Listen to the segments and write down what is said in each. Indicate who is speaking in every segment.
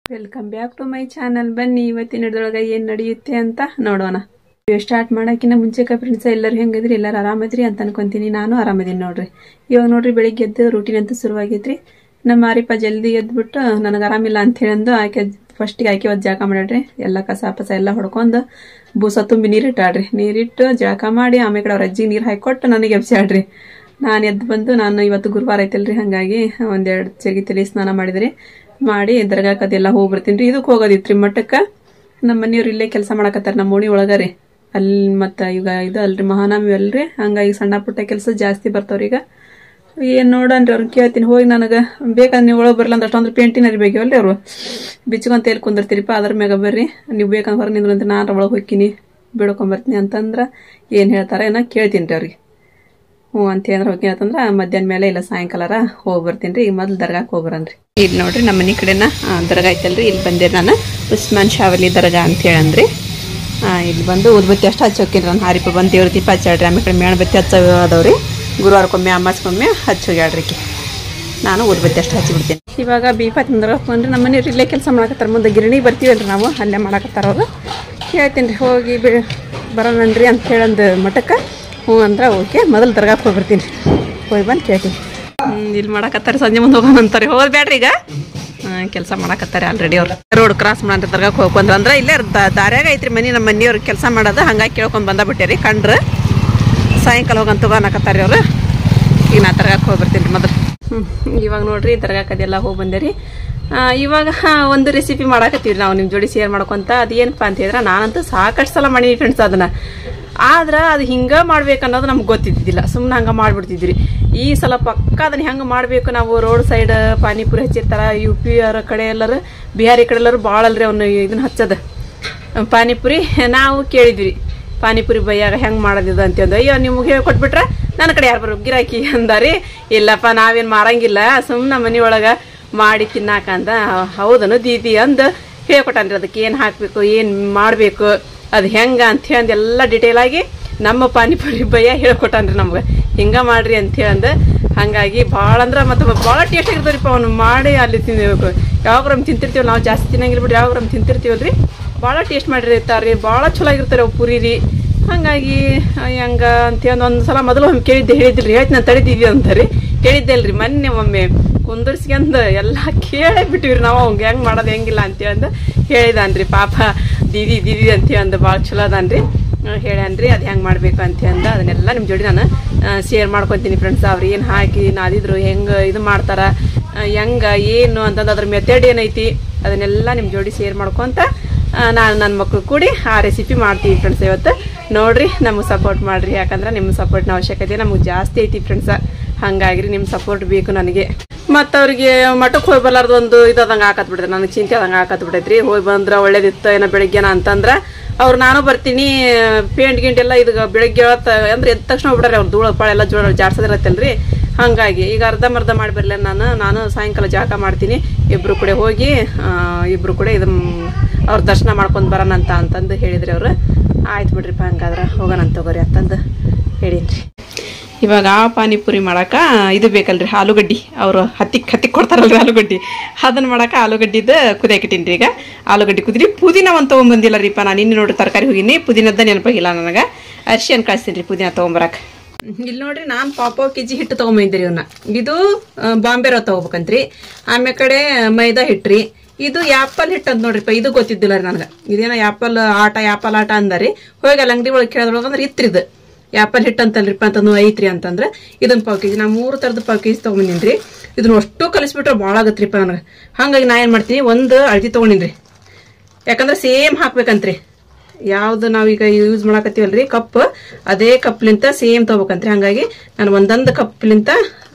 Speaker 1: Welcome back to my channel ಬನ್ನಿ ಇವತ್ತಿನ ಹಿಡ್ದೊಳಗೆ ಏನ್ ನಡೆಯುತ್ತೆ ಅಂತ ನೋಡೋಣ ವಿಡಿಯೋ ಸ್ಟಾರ್ಟ್ ಮಾಡಕ್ಕಿಂತ ಮುಂಚೆಕ ಫ್ರೆಂಡ್ಸ್ ಎಲ್ಲರೂ ಹೆಂಗದ್ರಿ ಎಲ್ಲರೂ ಆರಾಮದ್ರಿ ಅಂತ ಅನ್ಕೊಂತೀನಿ ನಾನು ಆರಾಮದೀನಿ ನೋಡ್ರಿ ಇವಾಗ ನೋಡ್ರಿ ಬೆಳಿಗ್ಗೆ ಎದ್ದು ರೂಟೀನ್ ಅಂತ ಶುರುವಾಗೈತ್ರಿ ನಮ್ಮ ಮಾರಿಪ್ಪ ಜಲ್ದಿ ಎದ್ಬಿಟ್ಟು ನನಗೆ ಆರಾಮಿಲ್ಲ ಅಂತ ಹೇಳಂದು ಆಕೆ ಫಸ್ಟಿಗೆ ಆಕೆ ಒಂದು ಜಳಕ ಮಾಡ್ಯಾಡ್ರಿ ಎಲ್ಲ ಕಸ ಪಸ ಎಲ್ಲ ಹೊಡ್ಕೊಂಡು ಬೂಸ ತುಂಬಿ ನೀರಿಟ್ಟಾಡ್ರಿ ನೀರಿಟ್ಟು ಜಳಕ ಮಾಡಿ ಆಮೇಲೆ ಕಡೆ ಅವ್ರ ಅಜ್ಜಿಗೆ ನೀರು ಹಾಕೊಟ್ಟು ನನಗೆ ಎಬ್ಸಾಡ್ರಿ ನಾನು ಎದ್ದು ಬಂದು ನಾನು ಇವತ್ತು ಗುರುವಾರ ಐತಲ್ರಿ ಹಾಗಾಗಿ ಒಂದೆರಡು ಚಗಿ ತಲೆ ಸ್ನಾನ ಮಾಡಿದ್ರಿ ಮಾಡಿ ದರ್ಗಾಕ್ ಅದೆಲ್ಲ ಹೋಗಿ ಬರ್ತೀನಿ ರೀ ಇದಕ್ಕೆ ಹೋಗೋದಿತ್ರಿ ಮಠಕ್ಕೆ ನಮ್ಮ ಮನೆಯವ್ರು ಇಲ್ಲೇ ಕೆಲಸ ಮಾಡಕತ್ತಾರ ನಮ್ಮ ಓಣಿ ಒಳಗ ರೀ ಅಲ್ಲಿ ಮತ್ತು ಈಗ ಇದು ಅಲ್ರಿ ಮಹಾನವಮಿ ಅಲ್ರಿ ಹಂಗಾಗಿ ಸಣ್ಣ ಪುಟ್ಟ ಕೆಲಸ ಜಾಸ್ತಿ ಬರ್ತಾವ್ರಿ ಈಗ ಏನು ನೋಡನ್ರಿ ಅವ್ರನ್ನ ಕೇಳ್ತೀನಿ ಹೋಗಿ ನನಗೆ ಬೇಕಾದ್ರೆ ನೀವು ಒಳಗೆ ಬರಲ್ಲ ಅಂದ್ರೆ ಅಷ್ಟೊಂದ್ರೆ ಪೇಂಟಿನ ಅರಿಬೇಕಲ್ರಿ ಅವರು ಬಿಚ್ಕೊಂತ ಎಲ್ಲಿ ಕುಂದಿರ್ತೀರಿಪ್ಪ ಅದ್ರ ಮ್ಯಾಗ ಬರ್ರಿ ನೀವು ಬೇಕಂದ್ರೆ ಹೊರ ನಿಂದ್ರಂತ ನಾನು ಒಳಗೆ ಹೋಗ್ತೀನಿ ಬಿಡ್ಕೊಂಬರ್ತೀನಿ ಅಂತಂದ್ರೆ ಏನು ಹೇಳ್ತಾರೆ ಏನೋ ಕೇಳ್ತೀನಿ ರೀ ಅವ್ರಿಗೆ ಹ್ಞೂ ಅಂತ ಅಂದ್ರೆ ಹೋಗಿ ಅಂತಂದ್ರೆ ಮಧ್ಯಾಹ್ನ ಮೇಲೆ ಇಲ್ಲ ಸಾಯಂಕಾಲರ ಹೋಗಿ ಬರ್ತೀನಿ ರೀ ಈಗ ಮೊದಲು ದರ್ಗಾಕ್ಕೆ ಹೋಗಿ ಬರನ್ರಿ ಇಲ್ಲಿ ನೋಡ್ರಿ ನಮ್ಮ ಮನೆ ಕಡೆನ ಆ, ದರ್ಗಾ ಐತಲ್ರಿ ಇಲ್ಲಿ ಬಂದೆ ನಾನು ಉಸ್ಮಾನ್ ಶಾವಲಿ ದರ್ಗಾ ಅಂತ ಹೇಳಂದ್ರಿ ಆ, ಇಲ್ಲಿ ಬಂದು ಉದ್ಬತ್ತಿ ಅಷ್ಟು ಹಚ್ಚೋಕಿರಿ ನಾನು ಹಾರಿಪ ಬಂದು ದೇವ್ರ ದೀಪ ಹಚ್ಚಾಡ್ರಿ ಆಮೇಲೆ ಕಡೆ ಮೇಣಬತ್ತಿ ಹಚ್ಚೋ ಅದಾವ್ರಿ ಗುರುವಾರಕ್ಕೊಮ್ಮೆ ಅಮಾಸ್ಕೊಮ್ಮೆ ಹಚ್ಚೋಗ್ಯಾಡ್ರಿ ನಾನು ಉದ್ಬತ್ತಿ ಅಷ್ಟು ಹಚ್ಚಿಬಿಡ್ತೀನಿ ಇವಾಗ ಬೀಪ ತಿಂದ್ರೆ ನಮ್ಮ ಮನೆಯವ್ರು ಇಲ್ಲೇ ಕೆಲಸ ಮಾಡಕತ್ತಾರ ಮುಂದೆ ಗಿರಣಿ ಬರ್ತೀವಲ್ರಿ ನಾವು ಅಲ್ಲೇ ಮಾಡಕತ್ತಾರ ಅವರು ಹೇಳ್ತೀನಿ ರೀ ಹೋಗಿ ಬಿ ಬರೋಣನ್ರಿ ಅಂತ ಹೇಳಂದು ಮಠಕ್ಕೆ ಹ್ಞೂ ಅಂದ್ರೆ ಓಕೆ ಮೊದಲು ದರ್ಗಾಕ್ಕೆ ಹೋಗಿ ಬರ್ತೀನಿ ಹೋಗಿ ಬಂದು ಕೇಳ್ತೀನಿ ಇಲ್ಲಿ ಮಾಡಕತ್ತಾರೆ ಸಂಜೆ ಮುಂದೆ ಹೋಗೋಣ ಅಂತಾರೆ ಹೋದ್ ಬ್ಯಾಡ್ರಿ ಈಗ ಕೆಲಸ ಮಾಡಕತ್ತಾರೆ ಆಲ್ರೆಡಿ ಅವ್ರು ರೋಡ್ ಕ್ರಾಸ್ ಮಾಡಂತ ದರ್ಗಾಕ್ಕೆ ಹೋಗ್ಕೊಂಡ್ರ ಅಂದ್ರೆ ಇಲ್ಲೇ ದ- ದಾರ್ಯಾಗ ಐತ್ರಿ ಮನೆ ನಮ್ಮ ಮನೆಯವ್ರು ಕೆಲಸ ಮಾಡೋದು ಹಂಗಾಗಿ ಕೇಳ್ಕೊಂಡು ಬಂದ ಬಿಟ್ಟೇರಿ ಕಂಡ್ರೆ ಸಾಯಂಕಾಲ ಹೋಗಂತ ತಗೋನಕತ್ತಾರೆ ಅವ್ರು ಈಗ ನಾ ದರ್ಗಾಕ್ಕೆ ಹೋಗಿ ಬರ್ತೀನಿ ರೀ ಮೊದಲು ಹ್ಞೂ ಇವಾಗ ನೋಡ್ರಿ ದರ್ಗಾಕ್ಕೆ ಅದೆಲ್ಲ ಹೋಗಿ ಬಂದೆ ರೀ ಆ, ಇವಾಗ ಒಂದು ರೆಸಿಪಿ ಮಾಡಾಕತ್ತೀವಿ ನಾವು ನಿಮ್ಮ ಜೋಡಿ ಶೇರ್ ಮಾಡ್ಕೊಂತ ಅದೇನಪ್ಪ ಅಂತ ಹೇಳಿದ್ರೆ ನಾನಂತೂ ಸಾಕಷ್ಟು ಸಲ ಮಾಡೀನಿ ಫ್ರೆಂಡ್ಸ್ ಅದನ್ನ ಆದ್ರೆ ಅದು ಹಿಂಗೆ ಮಾಡ್ಬೇಕು ಅನ್ನೋದು ನಮ್ಗೆ ಗೊತ್ತಿದ್ದಿಲ್ಲ ಸುಮ್ಮನೆ ಹಂಗೆ ಮಾಡ್ಬಿಡ್ತಿದ್ರಿ ಈ ಸಲ ಪಕ್ಕ ಅದನ್ನ ಹೆಂಗೆ ಮಾಡಬೇಕು ನಾವು ರೋಡ್ ಸೈಡ್ ಪಾನಿಪುರಿ ಹಚ್ಚಿರ್ತಾರ ಯು ಪಿ ಅವರ ಕಡೆ ಎಲ್ಲರೂ ಬಿಹಾರಿ ಕಡೆ ಎಲ್ಲರೂ ಭಾಳ ಅಲ್ರಿ ಅವನು ಇದನ್ನ ಹಚ್ಚದ ಪಾನಿಪುರಿ ನಾವು ಕೇಳಿದ್ವಿ ಪಾನಿಪುರಿ ಬೈಯಾಗ ಹೆಂಗೆ ಮಾಡೋದಿದು ಅಂತಂದು ಅಯ್ಯೋ ನಿಮ್ಗೆ ಹೇಳ್ಕೊಟ್ಬಿಟ್ರೆ ನನ್ನ ಕಡೆ ಯಾರು ಬರೋ ಗಿರಾಕಿ ಅಂದಾರಿ ಇಲ್ಲಪ್ಪ ನಾವೇನು ಮಾರಂಗಿಲ್ಲ ಸುಮ್ಮನೆ ಮನೆ ಒಳಗೆ ಮಾಡಿ ತಿನ್ನಾಕ ಅಂದ ಹೌದನು ದೀದಿ ಅಂದು ಹೇಳ್ಕೊಟ್ಟಾನ್ರಿ ಅದಕ್ಕೆ ಏನು ಹಾಕಬೇಕು ಏನು ಮಾಡಬೇಕು ಅದು ಹೆಂಗೆ ಅಂತ ಹೇಳಿ ಎಲ್ಲ ಡೀಟೇಲ್ ಆಗಿ ನಮ್ಮ ಪಾನಿಪುರಿ ಬಯ್ಯ ಹೇಳ್ಕೊಟ್ಟಾನ್ರಿ ನಮ್ಗೆ ಹಿಂಗೆ ಮಾಡ್ರಿ ಅಂತ ಹೇಳಂದು ಹಾಗಾಗಿ ಭಾಳ ಅಂದ್ರೆ ಮತ್ತೆ ಭಾಳ ಟೇಸ್ಟ್ ಆಗಿರ್ತಾರಿಪ್ಪ ಅವ್ನು ಮಾಡಿ ಅಲ್ಲಿ ತಿನ್ಬೇಕು ಯಾವಾಗ ತಿಂತಿರ್ತೀವಿ ನಾವು ಜಾಸ್ತಿ ತಿನ್ನಂಗಿಲ್ಲ ಬಿಡ್ರಿ ಯಾವಾಗ ತಿಂತಿರ್ತೀವಲ್ರಿ ಭಾಳ ಟೇಸ್ಟ್ ಮಾಡಿರ್ತಾರೆ ಭಾಳ ಚಲೋ ಆಗಿರ್ತಾರೆ ಅವು ಪುರಿ ರೀ ಹಾಗಾಗಿ ಹೆಂಗ ಅಂತೇಳಿ ಒಂದು ಸಲ ಮೊದಲು ಒಮ್ಮೆ ಕೇಳಿದ್ದೆ ಹೇಳಿದ್ರಿ ಹೇಳ್ತೀನಿ ನಾನು ತಡಿದಿದ್ವಿ ಅಂತಾರೆ ಹೇಳಿದ್ದೆ ಅಲ್ರಿ ಮೊನ್ನೆ ಒಮ್ಮೆ ಕುಂದರ್ಸ್ಕೊಂಡ್ ಎಲ್ಲ ಕೇಳೇ ಬಿಟ್ಟಿವ್ರಿ ನಾವು ಅವ್ಗೆ ಹೆಂಗೆ ಮಾಡೋದು ಹೆಂಗಿಲ್ಲ ಅಂತೇಳಿ ಅಂದು ಹೇಳಿದಾನ್ರಿ ಪಾಪ ದೀದಿ ದೀದಿ ಅಂತೇಳಿ ಅಂದು ಭಾಳ ಚಲೋ ಅದಾನ್ರಿ ಹೇಳ್ಯಾನ್ರಿ ಅದು ಹೆಂಗೆ ಮಾಡಬೇಕು ಅಂತ ಅಂದ ಅದನ್ನೆಲ್ಲ ನಿಮ್ಮ ಜೋಡಿ ನಾನು ಶೇರ್ ಮಾಡ್ಕೊತೀನಿ ಫ್ರೆಂಡ್ಸ್ ಅವ್ರು ಏನು ಹಾಕಿ ನಾದಿದ್ರು ಹೆಂಗೆ ಇದು ಮಾಡ್ತಾರ ಆ, ಹೆಂಗ ಏನು ಅಂತಂದು ಅದ್ರ ಮೆಥಡ್ ಏನೈತಿ ಅದನ್ನೆಲ್ಲ ನಿಮ್ಮ ಜೋಡಿ ಶೇರ್ ಮಾಡ್ಕೊಂತ ಆ, ನಾನು ನನ್ನ ಮಕ್ಳು ಕೂಡಿ ಆ ರೆಸಿಪಿ ಮಾಡ್ತೀವಿ ಫ್ರೆಂಡ್ಸ್ ಇವತ್ತು ನೋಡ್ರಿ ನಮಗೆ ಸಪೋರ್ಟ್ ಮಾಡ್ರಿ ಯಾಕಂದ್ರೆ ನಿಮ್ಮ ಸಪೋರ್ಟ್ನ ಅವಶ್ಯಕತೆ ನಮಗೆ ಜಾಸ್ತಿ ಐತಿ ಫ್ರೆಂಡ್ಸ್ ಹಂಗಾಗಿರಿ ನಿಮ್ಮ ಸಪೋರ್ಟ್ ಬೇಕು ನನಗೆ ಮತ್ತು ಅವ್ರಿಗೆ ಮಠಕ್ಕೆ ಹೋಗಿ ಬರ್ಲಾರ್ದು ಒಂದು ಇದಂಗೆ ಹಾಕತ್ ಬಿಡ್ರಿ ನನಗೆ ಚಿಂತೆ ಅದಂಗೆ ಹಾಕತ್ ಬಿಟ್ಟೈತ್ರಿ ಹೋಗಿ ಬಂದ್ರೆ ಒಳ್ಳೇದಿತ್ತು ಏನೋ ಬೆಳಿಗ್ಗೆನ ಅಂತಂದ್ರೆ ಅವ್ರು ನಾನು ಬರ್ತೀನಿ ಪೇಂಟ್ ಗಿಂಟ್ ಎಲ್ಲ ಇದು ಬೆಳಿಗ್ಗೆ ಹೊತ್ತು ಅಂದ್ರೆ ಎದ್ದ ತಕ್ಷಣ ಬಿಡ್ರಿ ಅವ್ರು ಧೂಳ ಪಾಳ ಎಲ್ಲ ಜೋಳ ಜಾಡ್ಸದಿರತ್ತಲ್ರಿ ಹಾಗಾಗಿ ಈಗ ಅರ್ಧಂಬರ್ಧ ಮಾಡಿ ಬರಲ್ಲ ನಾನು ನಾನು ಸಾಯಂಕಾಲ ಜಾಕ ಮಾಡ್ತೀನಿ ಇಬ್ರು ಕೂಡ ಹೋಗಿ ಆ, ಇಬ್ರು ಕೂಡ ಇದು ಅವ್ರ ದರ್ಶನ ಮಾಡ್ಕೊಂಡು ಬರೋಣ ಅಂತ ಅಂತಂದು ಹೇಳಿದ್ರಿ ಅವರು ಆಯ್ತು ಬಿಡ್ರಿಪ್ಪ ಹಂಗಾದ್ರೆ ಹೋಗೋಣ ಅಂತ ತಗೋರಿ ಅಂತಂದು ಹೇಳಿನ್ರಿ ಇವಾಗ ಆ ಪಾನಿಪುರಿ ಮಾಡಾಕ ಇದು ಬೇಕಲ್ರಿ ಆಲೂಗಡ್ಡಿ ಅವರು ಹತ್ತಿಕ್ ಹತ್ತಿಕ್ ಕೊಡ್ತಾರಲ್ರಿ ಆಲೂಗಡ್ಡಿ ಅದನ್ನ ಮಾಡಾಕ ಆಲೂಗಡ್ಡಿದ ಕುದಿಯಾಕಿಟ್ಟಿನ್ರಿ ಈಗ ಆಲೂಗಡ್ಡಿ ಕುದಿರಿ ಪುದೀನ ಒಂದು ತೊಗೊಂಬಂದಿಲ್ಲ ರೀಪ ನಾನು ಇನ್ನು ನೋಡಿ ತರಕಾರಿ ಹೋಗಿನಿ ಪುದೀನದ ನೆನಪಾಗಿಲ್ಲ ನನಗೆ ಅರ್ಶಿಯನ್ ಕಳಿಸ್ತೀನಿ ರೀ ಪುದೀನ ತೊಗೊಂಬರಾಕ ಇಲ್ಲಿ ನೋಡ್ರಿ ನಾನು ಪಾಪಾವ್ ಕೆ ಜಿ ಹಿಟ್ಟು ತೊಗೊಂಬಂದಿರಿ ಇವನ್ನ ಇದು ಆ, ಬಾಂಬೆ ರವ ತಗೋಬೇಕಂತ್ರಿ ಆಮೇಲೆ ಕಡೆ ಮೈದಾ ಹಿಟ್ರಿ ಇದು ಆ್ಯಪಲ್ ಹಿಟ್ಟು ಅಂತ ನೋಡ್ರಿಪ್ಪ ಇದು ಗೊತ್ತಿದ್ದಿಲ್ಲ ರೀ ನನಗೆ ಇದೇನೋ ಆ್ಯಪಲ್ ಆಟ ಆ್ಯಪಲ್ ಆಟ ಅಂದಾರಿ ಹೋಗಿ ಅಲ್ಲಿ ಅಂಗಡಿ ಒಳಗೆ ಕೇಳೋದ್ರೊಳಗೆ ಅಂದ್ರೆ ಇತ್ರಿದು ಆ್ಯಪಲ್ ಹಿಟ್ಟು ಅಂತಲ್ರಿಪ್ಪ ಅಂತಂದು ಐತ್ರಿ ಅಂತಂದ್ರೆ ಇದನ್ನ ಪಾವ್ ಕೆಜಿ ನಾ ಮೂರು ಥರದ ಪಾವ್ ಕೆಜಿ ತೊಗೊಂಬಂದಿನಿ ಇದನ್ನ ಅಷ್ಟು ಕಲಿಸ್ಬಿಟ್ರೆ ಭಾಳ ಆಗತ್ರಿಪ್ಪ ನನಗೆ ಹಾಗಾಗಿ ನಾ ಏನು ಮಾಡ್ತೀನಿ ಒಂದು ಅಳತಿ ತೊಗೊಂಡಿನಿ ಯಾಕಂದ್ರೆ ಸೇಮ್ ಹಾಕ್ಬೇಕಂತ್ರಿ ಯಾವ್ದು ನಾವೀಗ ಯೂಸ್ ಮಾಡಕತ್ತೀವಲ್ರಿ ಕಪ್ ಅದೇ ಕಪ್ಲಿಂತ ಸೇಮ್ ತೊಗೋಬೇಕಂತ್ರಿ ಹಾಗಾಗಿ ನಾನು ಒಂದೊಂದು ಕಪ್ಲಿಂತ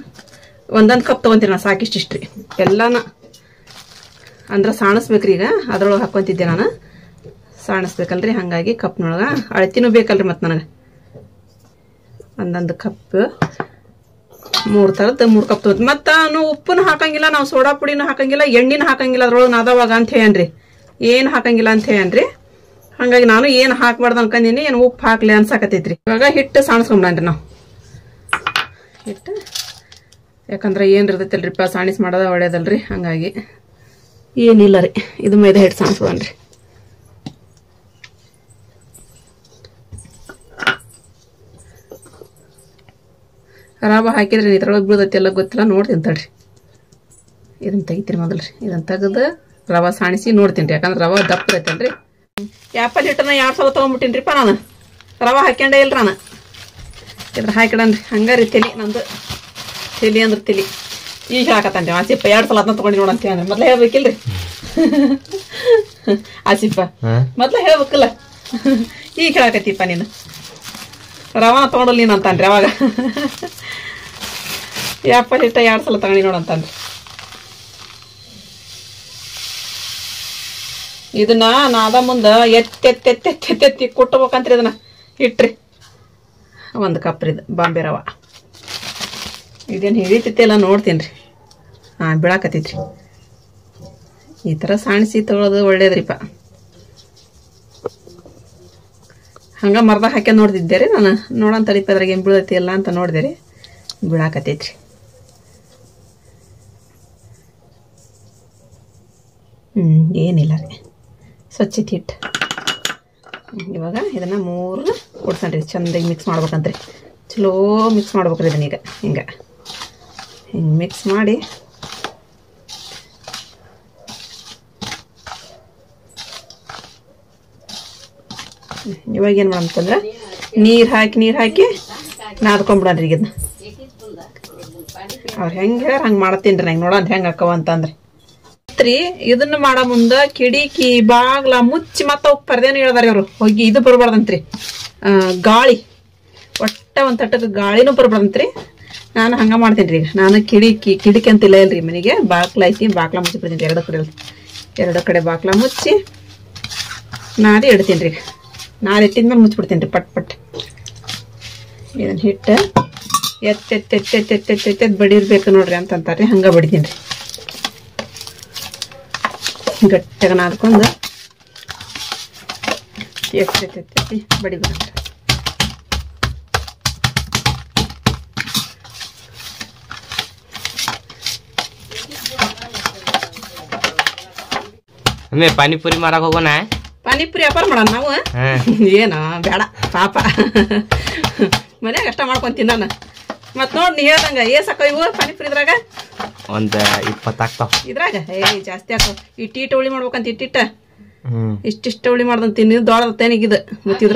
Speaker 1: ಒಂದೊಂದು ಕಪ್ ತೊಗೊಂತೀನಿ ನಾನು ಸಾಕಿಷ್ಟಿಷ್ಟ್ರಿ ಎಲ್ಲಾನ ಅಂದ್ರೆ ಸಾಣಿಸ್ಬೇಕ್ರಿ ಈಗ ಅದ್ರೊಳಗೆ ಹಾಕ್ಕೊಂತಿದ್ದೆ ನಾನು ಸಾಣಿಸ್ಬೇಕಲ್ರಿ ಹಾಗಾಗಿ ಕಪ್ನೊಳಗೆ ಅಳತಿನೂ ಬೇಕಲ್ರಿ ಮತ್ತು ನನಗೆ ಒಂದೊಂದು ಕಪ್ ಮೂರು ಥರದ್ದು ಮೂರು ಕಪ್ ತೊಗೊತ ಮತ್ತು ನಾವು ಉಪ್ಪನ್ನು ಹಾಕಂಗಿಲ್ಲ ನಾವು ಸೋಡಾ ಪುಡಿನೂ ಹಾಕಂಗಿಲ್ಲ ಎಣ್ಣಿನ ಹಾಕಂಗಿಲ್ಲ ಅದ್ರೊಳಗೆ ನಾದವಾಗ ಅಂತ ಹೇಳ್ಯಾನ್ರಿ ಏನು ಹಾಕಂಗಿಲ್ಲ ಅಂತ ಹೇಳ್ಯಾನ್ರಿ ಹಾಗಾಗಿ ನಾನು ಏನು ಹಾಕ್ಬಾರ್ದು ಅನ್ಕಂದೀನಿ ಏನು ಉಪ್ಪು ಹಾಕ್ಲಿ ಅನ್ಸಾಕತೈತ್ರಿ ಇವಾಗ ಹಿಟ್ಟು ಸಾಣಿಸ್ಕೊಂಡ್ರಿ ನಾವು ಹಿಟ್ಟು ಯಾಕಂದ್ರೆ ಏನು ಇರ್ತೈತಲ್ರಿಪ್ಪ ಸಾಣಿಸ್ ಮಾಡೋದ ಒಳ್ಳೇದಲ್ರಿ ಹಂಗಾಗಿ ಏನಿಲ್ಲ ರೀ ಇದು ಮೈದಾ ಹಿಟ್ಟು ಸಾಣಿಸ್ಬೋದನ್ರಿ ರವೆ ಹಾಕಿದ್ರೆ ಇದ್ರೊಳಗೆ ಬೀಳ್ದೈತಿ ಎಲ್ಲ ಗೊತ್ತಿಲ್ಲ ನೋಡ್ತೀನಿ ತಡ್ರಿ ಇದನ್ನ ತೆಗಿತೀನಿ ಮೊದಲು ರೀ ಇದನ್ನ ತೆಗೆದು ರವೆ ಸಾಣಿಸಿ ನೋಡ್ತೀನಿ ರೀ ಯಾಕಂದ್ರೆ ರವೆ ದಪ್ಪ ಐತಲ್ರಿ ಆ್ಯಪಲ್ ಹಿಟ್ಟನ್ನ ಎರಡು ಸಲ ತೊಗೊಂಬಿಟ್ಟಿನ್ರಿಪ್ಪ ನಾನು ರವೆ ಹಾಕ್ಯಂಡೇ ಇಲ್ಲ ನಾನು ಇದ್ರ ಹಾಕಿಡನ್ರಿ ಹಂಗಾರಿ ತಲಿ ನಂದು ತಲಿ ಅಂದ್ರೆ ತಲಿ ಈಗ ಹಾಕತ್ತಂತೆ ಆಸಿಪ್ಪ ಎರಡು ಸಲ ಅದನ್ನ ತೊಗೊಂಡು ನೋಡಂತ ಅಂದ್ರೆ ಮೊದಲೇ ಹೇಳ್ಬೇಕಿಲ್ರಿ ಆಸಿಪ್ಪ ಮೊದಲೇ ಹೇಳ್ಬೇಕಲ್ಲ ಈಗ ಹೇಳಕತ್ತಿಪ್ಪ ನೀನು ರವಾನ ತೊಗೊಂಡಲ್ಲ ನೀನು ಅಂತಾನ್ರಿ ಅವಾಗ ಆ್ಯಪಲ್ ಹಿಟ್ಟ ಎರಡು ಸಲ ತಗೊಂಡು ನೋಡಂತಾನ್ರಿ ಇದನ್ನ ನಾದ ಮುಂದ ಎತ್ತಿ ಎತ್ತಿ ಎತ್ತಿ ಎತ್ತಿ ಎತ್ತಿ ಎತ್ತಿ ಕುಟ್ಬೇಕಂತ್ರಿ ಇದನ್ನ ಇಟ್ರಿ ಒಂದು ಕಪ್ ಇದು ಬಾಂಬೆ ರವ ಇದೇನು ಹಿಡಿತೈತಿಲ್ಲ ನೋಡ್ತೀನಿ ರೀ ಹಾಂ ಬೀಳಾಕತ್ತೈತ್ರಿ ಈ ಥರ ಸಾಣಿಸಿ ತಗೊಳ್ಳೋದು ಒಳ್ಳೇದ್ರಿಪ್ಪ ಹಂಗೆ ಮರ್ದಾಗ ಹಾಕ್ಯಂಡ್ ನೋಡ್ತಿದ್ದೆ ರೀ ನಾನು ನೋಡೋಣ ತಡಿಪ ಅದ್ರಾಗ ಏನು ಬೀಳೈತಿ ಇಲ್ಲ ಅಂತ ನೋಡಿದೆ ರೀ ಬೀಳಾಕತ್ತೈತ್ರಿ ಹ್ಞೂ ಏನಿಲ್ಲ ರೀ ಸ್ವಚ್ಛತೆ ಹಿಟ್ಟು ಇವಾಗ ಇದನ್ನು ಮೂರು ಕೊಡ್ಸಣ್ರಿ ಚಂದಾಗಿ ಮಿಕ್ಸ್ ಮಾಡ್ಬೇಕಂತ್ರಿ ಚಲೋ ಮಿಕ್ಸ್ ಮಾಡ್ಬೇಕ್ರಿ ಇದನ್ನೀಗ ಹಿಂಗೆ ಹಿಂಗೆ ಮಿಕ್ಸ್ ಮಾಡಿ ಇವಾಗ ಏನು ಮಾಡಂತಂದ್ರೆ ನೀರು ಹಾಕಿ ನೀರು ಹಾಕಿ ನಾದ್ಕೊಂಬಿಡನ್ರಿ ಈಗ ಇದನ್ನ ಅವ್ರು ಹೆಂಗೆ ಹೇಳ್ಯಾರ ಹಂಗೆ ಮಾಡತ್ತೀನಿ ರೀ ನಂಗೆ ನೋಡೋಣ ಹೆಂಗೆ ಹಾಕವ ಅಂತಂದ್ರೆ ರೀ ಇದನ್ನ ಮಾಡೋ ಮುಂದ ಕಿಡಿಕಿ ಬಾಗ್ಲ ಮುಚ್ಚಿ ಮತ್ತ ಹೋಗಿ ಪರ್ದೇನು ಹೇಳ್ದಾರ ಇವರು ಹೋಗಿ ಇದು ಬರಬಾರ್ದಂತ್ರಿ ಆ, ಗಾಳಿ ಒಟ್ಟ ಒಂದ್ ತಟ್ಟಕ್ಕೆ ಗಾಳಿನೂ ಬರಬಾರ್ದಂತ್ರಿ ನಾನು ಹಂಗ ಮಾಡ್ತೀನಿ ರೀ ಈಗ ನಾನು ಕಿಡಿಕಿ ಕಿಡಿಕಿ ಅಂತಿಲ್ಲ ಇಲ್ರಿ ಮನೆಗೆ ಬಾಗ್ಲ ಐತಿ ಬಾಗ್ಲ ಮುಚ್ಚಿ ಬಿಡ್ತೀನಿ ಎರಡು ಕಡೆ ಎರಡು ಕಡೆ ಬಾಗ್ಲ ಮುಚ್ಚಿ ನಾದಿ ಇಡ್ತೀನಿ ರೀ ನಾದಿ ಇಟ್ಟಿದ್ಮೇಲೆ ಮುಚ್ಚಿಬಿಡ್ತೀನಿ ರೀ ಪಟ್ ಪಟ್ ಇದನ್ನ ಹಿಟ್ಟು ಎತ್ತ್ ಎತ್ತ್ ಎತ್ತ್ ಎತ್ತ್ ಎತ್ತ್ ಎತ್ತ್ ಎತ್ತ್ ಬಡಿರ್ಬೇಕು ನೋಡ್ರಿ ಅಂತಂತಾರೆ ಹಂಗ ಬಡಿತೀನಿ ರೀ ಗಟ್ಟಿಗೆ ನಾದ್ಕೊಂಡು ಎತ್ತಿ ಎತ್ತಿ ಎತ್ತಿ ಬಡಿಬೇಕು
Speaker 2: ಒಮ್ಮೆ ಪಾನಿಪುರಿ ಮಾರಕ್ ಹೋಗೋಣ
Speaker 1: ಪಾನಿಪುರಿ ವ್ಯಾಪಾರ ಮಾಡೋಣ ನಾವು
Speaker 2: ಹಾ
Speaker 1: ಏನೋ ಬೇಡ ಪಾಪ ಮನ್ಯಾಗ ಅಷ್ಟ ಮಾಡ್ಕೊಂಡ್ ತಿನ್ನಾನ ಮತ್ ನೋಡ್ ನೀ ಹೇಳ್ದಂಗ ಏ ಸಾಕೋ ಇವು ಪಾನಿಪುರಿ ಇದ್ರಾಗ
Speaker 2: ಒಂದ್ ಇಪ್ಪತ್ತಾಗ್ತಾವ
Speaker 1: ಇದ್ರಾಗ ಏ ಜಾಸ್ತಿ ಹಾಕೋ ಇಟ್ಟಿಟ್ಟು ಉಳಿ ಮಾಡ್ಬೇಕಂತ ಇಟ್ಟಿಟ್ಟ
Speaker 2: ಹ್ಮ್
Speaker 1: ಇಷ್ಟಿಷ್ಟ ಉಳಿ ಮಾಡ್ದಂತ ತಿನ್ನಿ ದೊಡ್ಡದ ತೇನಿಗಿದು ಮತ್ತಿದ್ರ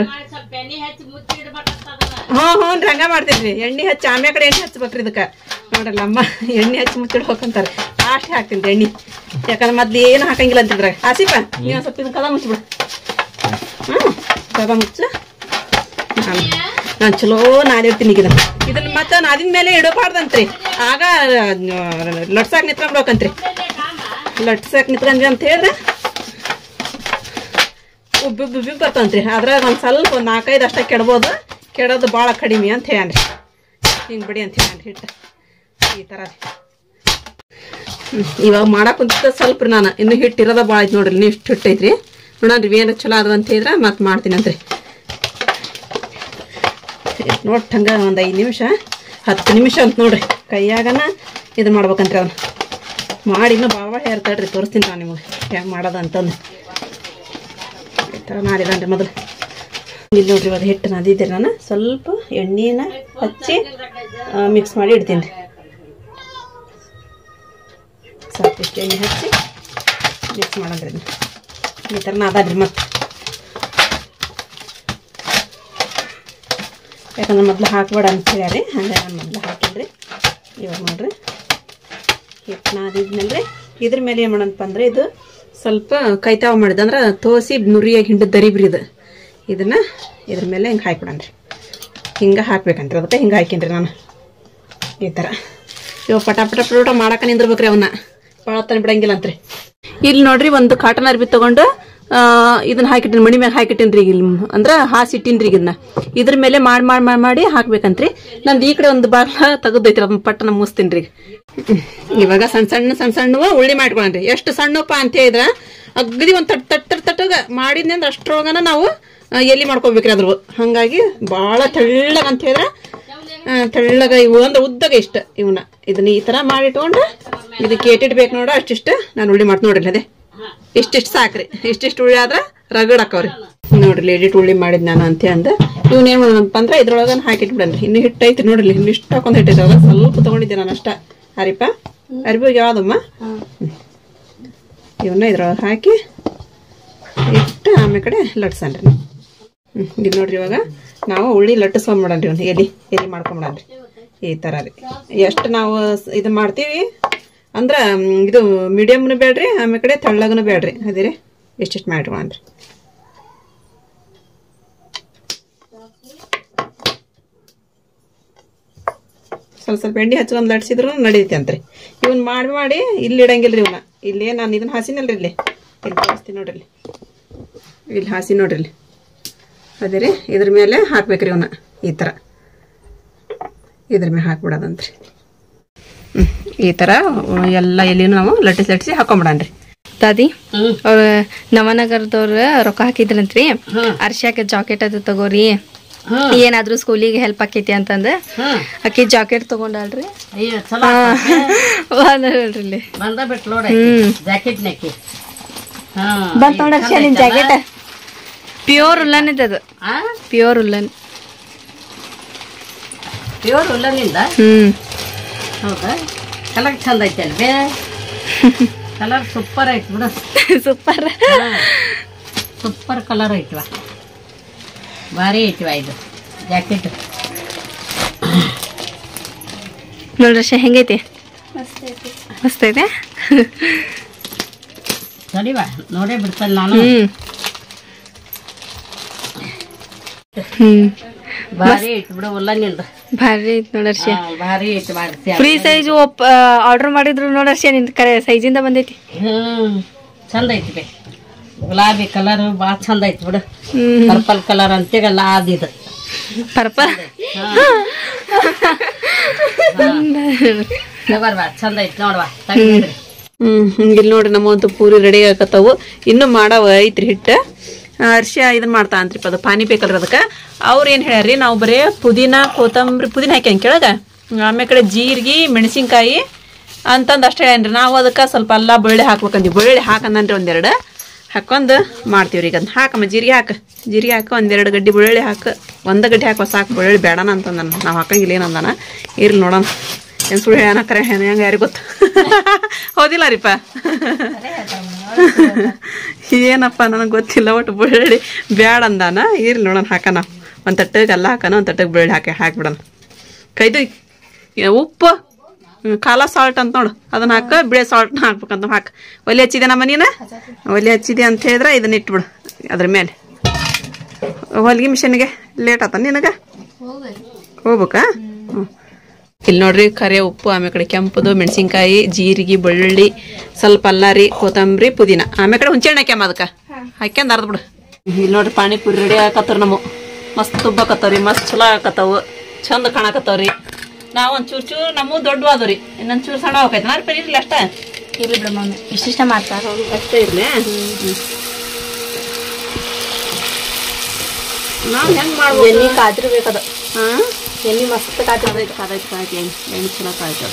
Speaker 1: ಹ್ಞೂ ಹ್ಞೂ ರೀ ಹಂಗ ಮಾಡ್ತೀನಿ ಎಣ್ಣೆ ಹಚ್ಚಿ ಆಮ್ಯ ಕಡೆ ಎಣ್ಣೆ ಹಚ್ಬೇಕ್ರಿ ಇದಕ್ಕೆ ನೋಡ್ರಲ್ಲ ಅಮ್ಮ ಎಣ್ಣೆ ಹಚ್ಚಿ ಮುಚ್ಚಿಡ್ಬೇಕಂತಾರೆ ಲಾಸ್ಟ್ ಹಾಕ್ತೀನಿ ರೀ ಎಣ್ಣೆ ಯಾಕಂದ್ರೆ ಮೊದ್ಲು ಏನು ಹಾಕಂಗಿಲ್ಲ ಅಂತಿದ್ರಾಗ ಆಸಿಪ ನೀವು ಸ್ವಲ್ಪ ಇದನ್ನ ಕದ ಮುಚ್ಚಿಬಿಡು ಹ್ಞೂ ಕದ ಮುಚ್ಚ ನಾನು ನಾನು ಚಲೋ ನಾದಿರ್ತೀನಿ ಈಗ ಇದನ್ನ ಇದನ್ನ ಮತ್ತೆ ನಾದಿನ ಮೇಲೆ ಇಡಬಾರ್ದಂತ್ರಿ ಆಗ ಲಟ್ಸಾಕ್ ನಿತ್ಕೊಂಡ್ಬೇಕಂತ್ರಿ ಲಟ್ಸಾಕ್ ನಿತ್ಕೊಂಡ್ವಿ ಅಂತ ಹೇಳಿದ್ರೆ ಉಬ್ಬಿ ಉಬ್ಬಿ ಉಬ್ಬಿ ಬರ್ತಂತ್ರಿ ಅದ್ರಾಗ ಒಂದು ಸ್ವಲ್ಪ ಒಂದು ನಾಲ್ಕೈದು ಅಷ್ಟೇ ಕೆಡ್ಬೋದು ಕೆಡೋದು ಭಾಳ ಕಡಿಮೆ ಅಂತ ಹೇಳ್ಯಾನ್ರಿ ಹಿಂಗೆ ಬಿಡಿ ಅಂತ ಹೇಳ್ಯಾನ್ರಿ ಹಿಟ್ಟು ಈ ಥರ ರೀ ಹ್ಮ್, ಇವಾಗ ಮಾಡಕ್ಕೆ ಕುಂತಿದ್ದ ಸ್ವಲ್ಪ ರೀ ನಾನು ಇನ್ನು ಹಿಟ್ಟು ಇರೋದ ಭಾಳ ಐತೆ ನೋಡ್ರಿ ಇನ್ನು ಇಷ್ಟು ಹಿಟ್ಟು ಐತ್ರಿ ನೋಡೋಣ ಏನು ಚಲೋ ಅದು ಅಂತ ಹೇಳಿದ್ರೆ ಮತ್ತೆ ಮಾಡ್ತೀನಿ ಅಂತ್ರಿ ನೋಡಿ ಹಂಗೆ ಒಂದು ಐದು ನಿಮಿಷ ಹತ್ತು ನಿಮಿಷ ಅಂತ ನೋಡ್ರಿ ಕೈಯಾಗನ ಇದು ಮಾಡ್ಬೇಕಂತ್ರಿ ಅದನ್ನ ಮಾಡಿ ಇನ್ನೂ ಭಾಳ ಭಾಳ ಹೇಳ್ತಾಳ್ರಿ ತೋರಿಸ್ತೀನಿ ನಾನು ನಿಮಗೆ ಹೆಂಗೆ ಮಾಡೋದು ಅಂತಂದು ಈ ಥರ ನಾದಿದಾನ್ರಿ ಮೊದಲು ಇಲ್ಲಿ ನೋಡ್ರಿ ಇವಾಗ ಹಿಟ್ಟು ನಾದಿದ್ದೆ ನಾನು ಸ್ವಲ್ಪ ಎಣ್ಣೆನ ಹಚ್ಚಿ ಮಿಕ್ಸ್ ಮಾಡಿ ಇಡ್ತೀನಿ ರೀ ಸ್ವಲ್ಪ ಇಷ್ಟು ಎಣ್ಣೆ ಹಚ್ಚಿ ಮಿಕ್ಸ್ ಮಾಡಂದ್ರಿ ಇದನ್ನ ಈ ಥರ ನಾದಾಡ್ರಿ ಮತ್ತೆ ಯಾಕಂದ್ರೆ ಮೊದಲು ಹಾಕ್ಬೇಡ ಅಂತ ಹೇಳ್ಯಾರಿ ಹಂಗೆ ನಾನು ಮೊದಲು ಹಾಕಿದ್ರಿ ಇವಾಗ ನೋಡ್ರಿ ಹಿಟ್ಟು ನಾದಿದ್ಮೇಲೆ ರೀ ಇದ್ರ ಮೇಲೆ ಏನು ಮಾಡಂತಪ್ಪ ಅಂದ್ರೆ ಇದು ಸ್ವಲ್ಪ ಕೈತಾವ ಮಾಡಿದ ಅಂದ್ರೆ ತೋಸಿ ನುರಿಯಾಗಿ ಹಿಂಡು ದರಿಬ್ರಿ ಇದು ಇದನ್ನ ಇದ್ರ ಮೇಲೆ ಹಿಂಗೆ ಹಾಕ್ಬಿಡನ್ರಿ ಹಿಂಗೆ ಹಾಕ್ಬೇಕಂತ್ರಿ ಅದಕ್ಕೆ ಹಿಂಗೆ ಹಾಕಿನ್ರಿ ನಾನು ಈ ಥರ ಇವಾಗ ಪಟ ಪಟ ಪಟ ಮಾಡಕ್ಕೆ ನಿಂದಿರ್ಬೇಕ್ರಿ ಅವನ್ನ ಭಾಳ ತನ ಬಿಡಂಗಿಲ್ಲ ಅಂತ್ರಿ ಇಲ್ಲಿ ನೋಡ್ರಿ ಒಂದು ಕಾಟನ್ ಅರ್ಬಿ ತಗೊಂಡು ಆ, ಇದನ್ನ ಹಾಕಿಟ್ಟಿನಿ ಮಣಿ ಮ್ಯಾಗ ಹಾಕಿಟ್ಟಿನ್ರಿ ಈಗ ಇಲ್ಲಿ ಅಂದ್ರೆ ಹಾಸಿ ಇಟ್ಟಿನ್ರಿ ಈಗ ಇದನ್ನ ಇದ್ರ ಮೇಲೆ ಮಾಡಿ ಮಾಡಿ ಮಾಡಿ ಮಾಡಿ ಹಾಕ್ಬೇಕಂತ್ರಿ ನಂದು ಈ ಕಡೆ ಒಂದು ಬಾಗ್ಲ ತೆಗೆದೈತ್ರಿ ಅದನ್ನ ಪಟ್ಟನ ಮುಗಿಸ್ತೀನಿ ಈಗ ಇವಾಗ ಸಣ್ಣ ಸಣ್ಣ ಸಣ್ಣ ಸಣ್ಣವ ಉಳ್ಳಿ ಮಾಡ್ಕೊಳನ್ರಿ ಎಷ್ಟು ಸಣ್ಣಪ್ಪ ಅಂತ ಹೇಳಿದ್ರ ಅಗದಿ ಒಂದು ತಟ್ ತಟ್ಟ ತಟ್ಟಗ ಮಾಡಿದ್ನಿ ಅಂದ್ರೆ ಅಷ್ಟ್ರೊಳಗನ ನಾವು ಆ, ಎಲ್ಲಿ ಮಾಡ್ಕೋಬೇಕ್ರಿ ಅದ್ರ ಹಂಗಾಗಿ ಭಾಳ ತೆಳ್ಳಗ ಅಂತ ಹೇಳಿದ್ರೆ ಆ, ತೆಳ್ಳಗ ಇವು ಅಂದ್ರೆ ಉದ್ದಗ ಇಷ್ಟ ಇವನ್ನ ಇದನ್ನ ಈ ತರ ಮಾಡಿಟ್ಕೊಂಡ್ರೆ ಇದಕ್ಕೆ ಏಟಿಡ್ಬೇಕು ನೋಡ ಅಷ್ಟಿಷ್ಟ ನಾನು ಉಳ್ಳಿ ಮಾಡ್ತೀನಿ ನೋಡ್ರಿ ಅದೇ ಇಷ್ಟಿಷ್ಟು ಸಾಕ್ರಿ ಇಷ್ಟಿಷ್ಟು ಉಳ್ಳಿ ಆದ್ರೆ ರಗಡ್ ಹಾಕವ್ರಿ ನೋಡ್ರಿ ಎಡಿಟ್ ಉಳ್ಳಿ ಮಾಡಿದ್ ನಾನು ಅಂತ ಅಂದ ಇವ್ನ ಏನ್ ಮಾಡೋಣಪ್ಪ ಅಂದ್ರೆ ಇದ್ರೊಳಗ ಹಾಕಿಟ್ಬಿಡನ್ರಿ ಇನ್ನು ಹಿಟ್ಟು ಐತಿ ನೋಡ್ರಿ ಇನ್ನು ಇಷ್ಟ ಹಾಕೊಂಡ್ ಹಿಟ್ಟಿದ್ರೊಳಗ ಸ್ವಲ್ಪ ತಗೊಂಡಿದ್ದೆ ನಾನು ಅಷ್ಟ ಹರಿಪ ಅರಿಬಿ ಯಾವ್ದಮ್ಮ ಇವನ್ನ ಇದ್ರೊಳಗೆ ಹಾಕಿ ಇಟ್ಟು ಆಮೇಲೆ ಕಡೆ ಲಟ್ಸನ್ರಿ ಹ್ಮ್ ಇದು ನೋಡ್ರಿ ಇವಾಗ ನಾವು ಉಳ್ಳಿ ಲಟ್ಟಿಸ್ಕೊಂಬಿಡನ್ರಿ ಒಂದು ಎಲಿ ಎಲಿ ಮಾಡ್ಕೊಂಬಿಡನ್ರಿ ಈ ಥರ ರೀ ಎಷ್ಟು ನಾವು ಸ್- ಇದು ಮಾಡ್ತೀವಿ ಅಂದ್ರೆ ಮ್, ಇದು ಮೀಡಿಯಮ್ನು ಬೇಡ್ರಿ ಆಮೇಲೆ ಕಡೆ ತೆಳ್ಳಗನು ಬೇಡ್ರಿ ಅದೇ ರೀ ಎಷ್ಟೆಷ್ಟು ಮಾಡಿಟ್ಕೊಳನ್ರಿ ಸ್ವಲ್ಪ ಸ್ವಲ್ಪ ಎಣ್ಣೆ ಹಚ್ಕೊಂಡ್ ಲಟ್ಸಿದ್ರು ನಡೀತಿ ಅಂತ್ರಿ ಇವನ್ ಮಾಡಿ ಮಾಡಿ ಇಲ್ಲಿ ಇಡಂಗಿಲ್ರಿ ಇವನ್ನ ಇಲ್ಲಿ ನಾನು ಇದನ್ನ ಹಾಸಿನಲ್ರಿ ಇಲ್ಲಿ ಇಲ್ಲಿ ತೋರಿಸ್ತೀನಿ ನೋಡ್ರಿ ಇಲ್ಲಿ ಇಲ್ಲಿ ಹಾಸಿ ನೋಡ್ರಿ ಇಲ್ಲಿ ಅದೇ ರೀ ಇದ್ರ ಮೇಲೆ ಹಾಕ್ಬೇಕ್ರಿ ಇವನ್ನ ಈ ಥರ ಇದ್ರ ಮೇಲೆ ಹಾಕ್ಬಿಡೋದಂತ್ರಿ ಹ್ಮ್. ಈ ಥರ ಎಲ್ಲ ಎಲೆನೂ ನಾವು ಲಟ್ಟಿಸಿ ಲಟ್ಟಿಸಿ ಹಾಕೊಂಬಿಡನ್ರಿ
Speaker 3: ದಾದಿ ಅವ್ರ ನವನಗರದವ್ರ ರೊಕ್ಕ ಹಾಕಿದ್ರಂತ್ರಿ ಅರ್ಶಾಕ ಜಾಕೆಟ್ ಅದು ತಗೋರಿ ಏನಾದ್ರೂ ಸ್ಕೂಲಿಗೆ ಹೆಲ್ಪ್ ಆಕೈತಿ ಅಂತಂದ ಆಕಿ ಜಾಕೆಟ್ ತಗೊಂಡಾಳ್ರಿ
Speaker 4: ಅಯ್ಯೋ ಚಲೋ
Speaker 3: ಬಂದ್ರಿ ಇಲ್ಲಿ
Speaker 4: ಬಂದ ಬಿಟ್ಟು ನೋಡ ಜಾಕೆಟ್ ನೆಕ್ಕಿ ಹಾ
Speaker 3: ಬಂತ ನೋಡ ಅರ್ಷ ನಿನ್ ಜಾಕೆಟ್ ಪ್ಯೂರ್ ಉಲ್ಲನ್ ಅದು
Speaker 4: ಆ
Speaker 3: ಪ್ಯೂರ್ ಉಲ್ಲನ್
Speaker 4: ಪ್ಯೂರ್ ಉಲ್ಲನಿಂದ
Speaker 3: ಹ್ಮ್
Speaker 4: ಹೌದಾ ಕಲರ್ ಚಂದ ಐತೆ ಅಲ್ವೇ ಕಲರ್ ಸೂಪರ್ ಐತಿ ಬಿಡು
Speaker 3: ಸೂಪರ್
Speaker 4: ಸೂಪರ್ ಕಲರ್ ಐತಿವ ಭಾರಿ ಐತಿವ ಇದು ಜಾಕೆಟ್
Speaker 3: ನೋಡ್ರಿ ಅರ್ಷ ಹೆಂಗೈತಿ ಮಸ್ತ್ ಐತೆ
Speaker 4: ಸರಿವಾ ನೋಡೇ ಬಿಡ್ತಾನೆ ನಾನು
Speaker 3: ಹ್ಮ್ ಹ್ಮ್
Speaker 4: ಭಾರಿ ಐತಿ ಬಿಡು ಉಲ್ಲನಿಂದ
Speaker 3: ಭಾರಿ ಐತಿ ನೋಡರ್ಷ
Speaker 4: ಹಾ, ಭಾರಿ ಐತಿ ಮಾಡ್ತಿ
Speaker 3: ಫ್ರೀ ಸೈಜ್ ಆರ್ಡರ್ ಮಾಡಿದ್ರು ನೋಡರ್ಷ ನಿನ್ ಕರೆ ಸೈಜಿಂದ ಬಂದೈತಿ
Speaker 4: ಹ್ಮ್ ಚಂದ ಐತಿ ಬೇ ಗುಲಾಬಿ ಕಲರ್ ಭಾಳ ಚಂದ ಐತಿ ಬಿಡು
Speaker 3: ಹ್ಮ್
Speaker 4: ಪರ್ಪಲ್ ಕಲರ್ ಅಂತೀಗಲ್ಲ ಆದಿದು
Speaker 3: ಪರ್ಪಲ್
Speaker 4: ಬರ್ವಾ ಚಂದ ಐತಿ ನೋಡ್ವಾ ತೆಗ್ದಿಡ್ರಿ
Speaker 1: ಹ್ಮ್ ಇಲ್ಲಿ ನೋಡ್ರಿ ನಮ್ಮಂತೂ ಪೂರಿ ರೆಡಿ ಆಗತ್ತವು ಇನ್ನು ಮಾಡವ ಐತ್ರಿ ಹಿಟ್ಟ ಅರ್ಶ ಇದನ್ನ ಮಾಡ್ತಾ ಅಂತ್ರಿ ಅದು ಪಾನಿ ಬೇಕಲ್ರಿ ಅದಕ್ಕೆ ಅವ್ರು ಏನು ಹೇಳ್ಯಾರ್ರಿ ನಾವು ಬರೇ ಪುದೀನ ಕೊತ್ತಂಬರಿ ಪುದೀನ ಹಾಕ್ಯಾನ ಕೆಳಗೆ ಆಮೇಲೆ ಕಡೆ ಜೀರಿಗೆ ಮೆಣಸಿನ್ಕಾಯಿ ಅಂತಂದು ಅಷ್ಟೇ ಹೇಳ್ಯಾನ್ರಿ ನಾವು ಅದಕ್ಕೆ ಸ್ವಲ್ಪ ಅಲ್ಲ ಬೆಳ್ಳುಳ್ಳಿ ಹಾಕ್ಬೇಕಂದ್ವಿ ಬೆಳ್ಳುಳ್ಳಿ ಹಾಕಂದ್ರಿ ಒಂದೆರಡು ಹಾಕೊಂಡು ಮಾಡ್ತೀವ್ರಿ ಈಗ ಅದನ್ನ ಹಾಕಮ್ಮ ಜೀರಿಗೆ ಹಾಕ ಜೀರಿಗೆ ಹಾಕ ಒಂದೆರಡು ಗಡ್ಡಿ ಬೆಳ್ಳುಳ್ಳಿ ಹಾಕ ಒಂದು ಗಡ್ಡಿ ಹಾಕೋ ಸಾಕು ಬೆಳ್ಳುಳ್ಳಿ ಬೇಡನ ಅಂತಂದ ನಾವು ಹಾಕಂಗಿಲ್ಲ ಏನಂದಾನ ಇರ್ಲಿ ನೋಡೋಣ ಏನು ಸುಳ್ಳು ಹೇಳೋಣ ಕರೆ ಹೆಂಗೆ ಯಾರಿಗೆ ಗೊತ್ತು ಹೌದಿಲ್ಲ ರೀಪ ಏನಪ್ಪ ನನಗೆ ಗೊತ್ತಿಲ್ಲ ಒಟ್ಟು ಬೆಳ್ಳುಳ್ಳಿ ಬ್ಯಾಡ ಅಂದಾನ ಇರ್ಲಿ ನೋಡೋಣ ಹಾಕಣ ಒಂದು ತಟ್ಟಗೆ ಅಲ್ಲ ಹಾಕೋಣ ಒಂದು ತಟ್ಟಗೆ ಬೆಳ್ಳುಳ್ಳಿ ಹಾಕಿ ಹಾಕ್ಬಿಡೋಣ ಕೈದು ಏ, ಉಪ್ಪು ಹ್ಮ್, ಕಾಲ ಸಾಲ್ಟ್ ಅಂತ ನೋಡು ಅದನ್ನ ಹಾಕ ಬಿಳೆ ಸಾಲ್ಟ್ನ ಹಾಕ್ಬೇಕಂತ ಹಾಕ ಒಲೆ ಹಚ್ಚಿದೆ ನಮ್ಮ ನೀನು ಒಲೆ ಹಚ್ಚಿದೆ ಅಂತ ಹೇಳಿದ್ರೆ ಇದನ್ನ ಇಟ್ಬಿಡು ಅದ್ರ ಮೇಲೆ ಹೊಲಿಗೆ ಮಿಷನ್ಗೆ ಲೇಟ್ ಆತ ನಿನಗೆ ಹೋಗ್ಬೇಕಾ ಹ್ಞೂ ಇಲ್ಲಿ ನೋಡ್ರಿ ಕರೆ ಉಪ್ಪು ಆಮೇಲೆ ಕಡೆ ಕೆಂಪುದು ಮೆಣಸಿನ್ಕಾಯಿ ಜೀರಿಗೆ ಬೆಳ್ಳುಳ್ಳಿ ಸ್ವಲ್ಪ ಅಲ್ಲಾರಿ ಕೊತ್ತಂಬರಿ ಪುದೀನ ಆಮೇಲೆ ಕಡೆ ಹುಂಚೆ ಹಣ್ಣು ಹಾಕ್ಯಾಮ ಅದಕ್ಕೆ ಹಾಕ್ಯಂದು ಅರ್ದ್ ಬಿಡು ಇಲ್ಲಿ ನೋಡ್ರಿ ಪಾನಿಪುರಿ ರೆಡಿ ಆಕತ್ತಾರ ನಮ್ಮ ಮಸ್ತ್ ತುಬ್ಬಕತ್ತಾವ್ರಿ ಮಸ್ತ್ ಚಲೋ ಆಕತ್ತಾವು ಚಂದ ಕಾಣಕತ್ತಾವ್ರಿ ನಾವು ಒಂದು ಚೂರು ಚೂರು ನಮ್ಮ ದೊಡ್ಡವಾದವ್ರಿ ಇನ್ನೊಂದು ಚೂರು ಸಣ್ಣ ಹೋಗೈತೆ ನಾಲ್ಕು ಇರ್ಲಿ ಅಷ್ಟೇ
Speaker 3: ಇರ್ಲಿ ಬಿಡ ಮಮ್ಮಿ ಇಷ್ಟಿಷ್ಟ ಮಾಡ್ತಾರ
Speaker 1: ಅಷ್ಟೇ ಇರ್ಲಿ ನಾವು ಹೆಂಗೆ ಮಾಡ್ಬೋದು
Speaker 3: ಎಣ್ಣೆ ಕಾದಿರ್ಬೇಕದ
Speaker 1: ಹಾಂ
Speaker 3: ಎಣ್ಣೆ ಮಸ್ತ್ ಕಾದಿರ್ಬೇಕು
Speaker 1: ಕಾದೈತೆ ಕಾದೈತೆ ಕಾಯ್ತು ಎಣ್ಣೆ ಎಣ್ಣೆ ಚಲೋ ಕಾಯ್ತು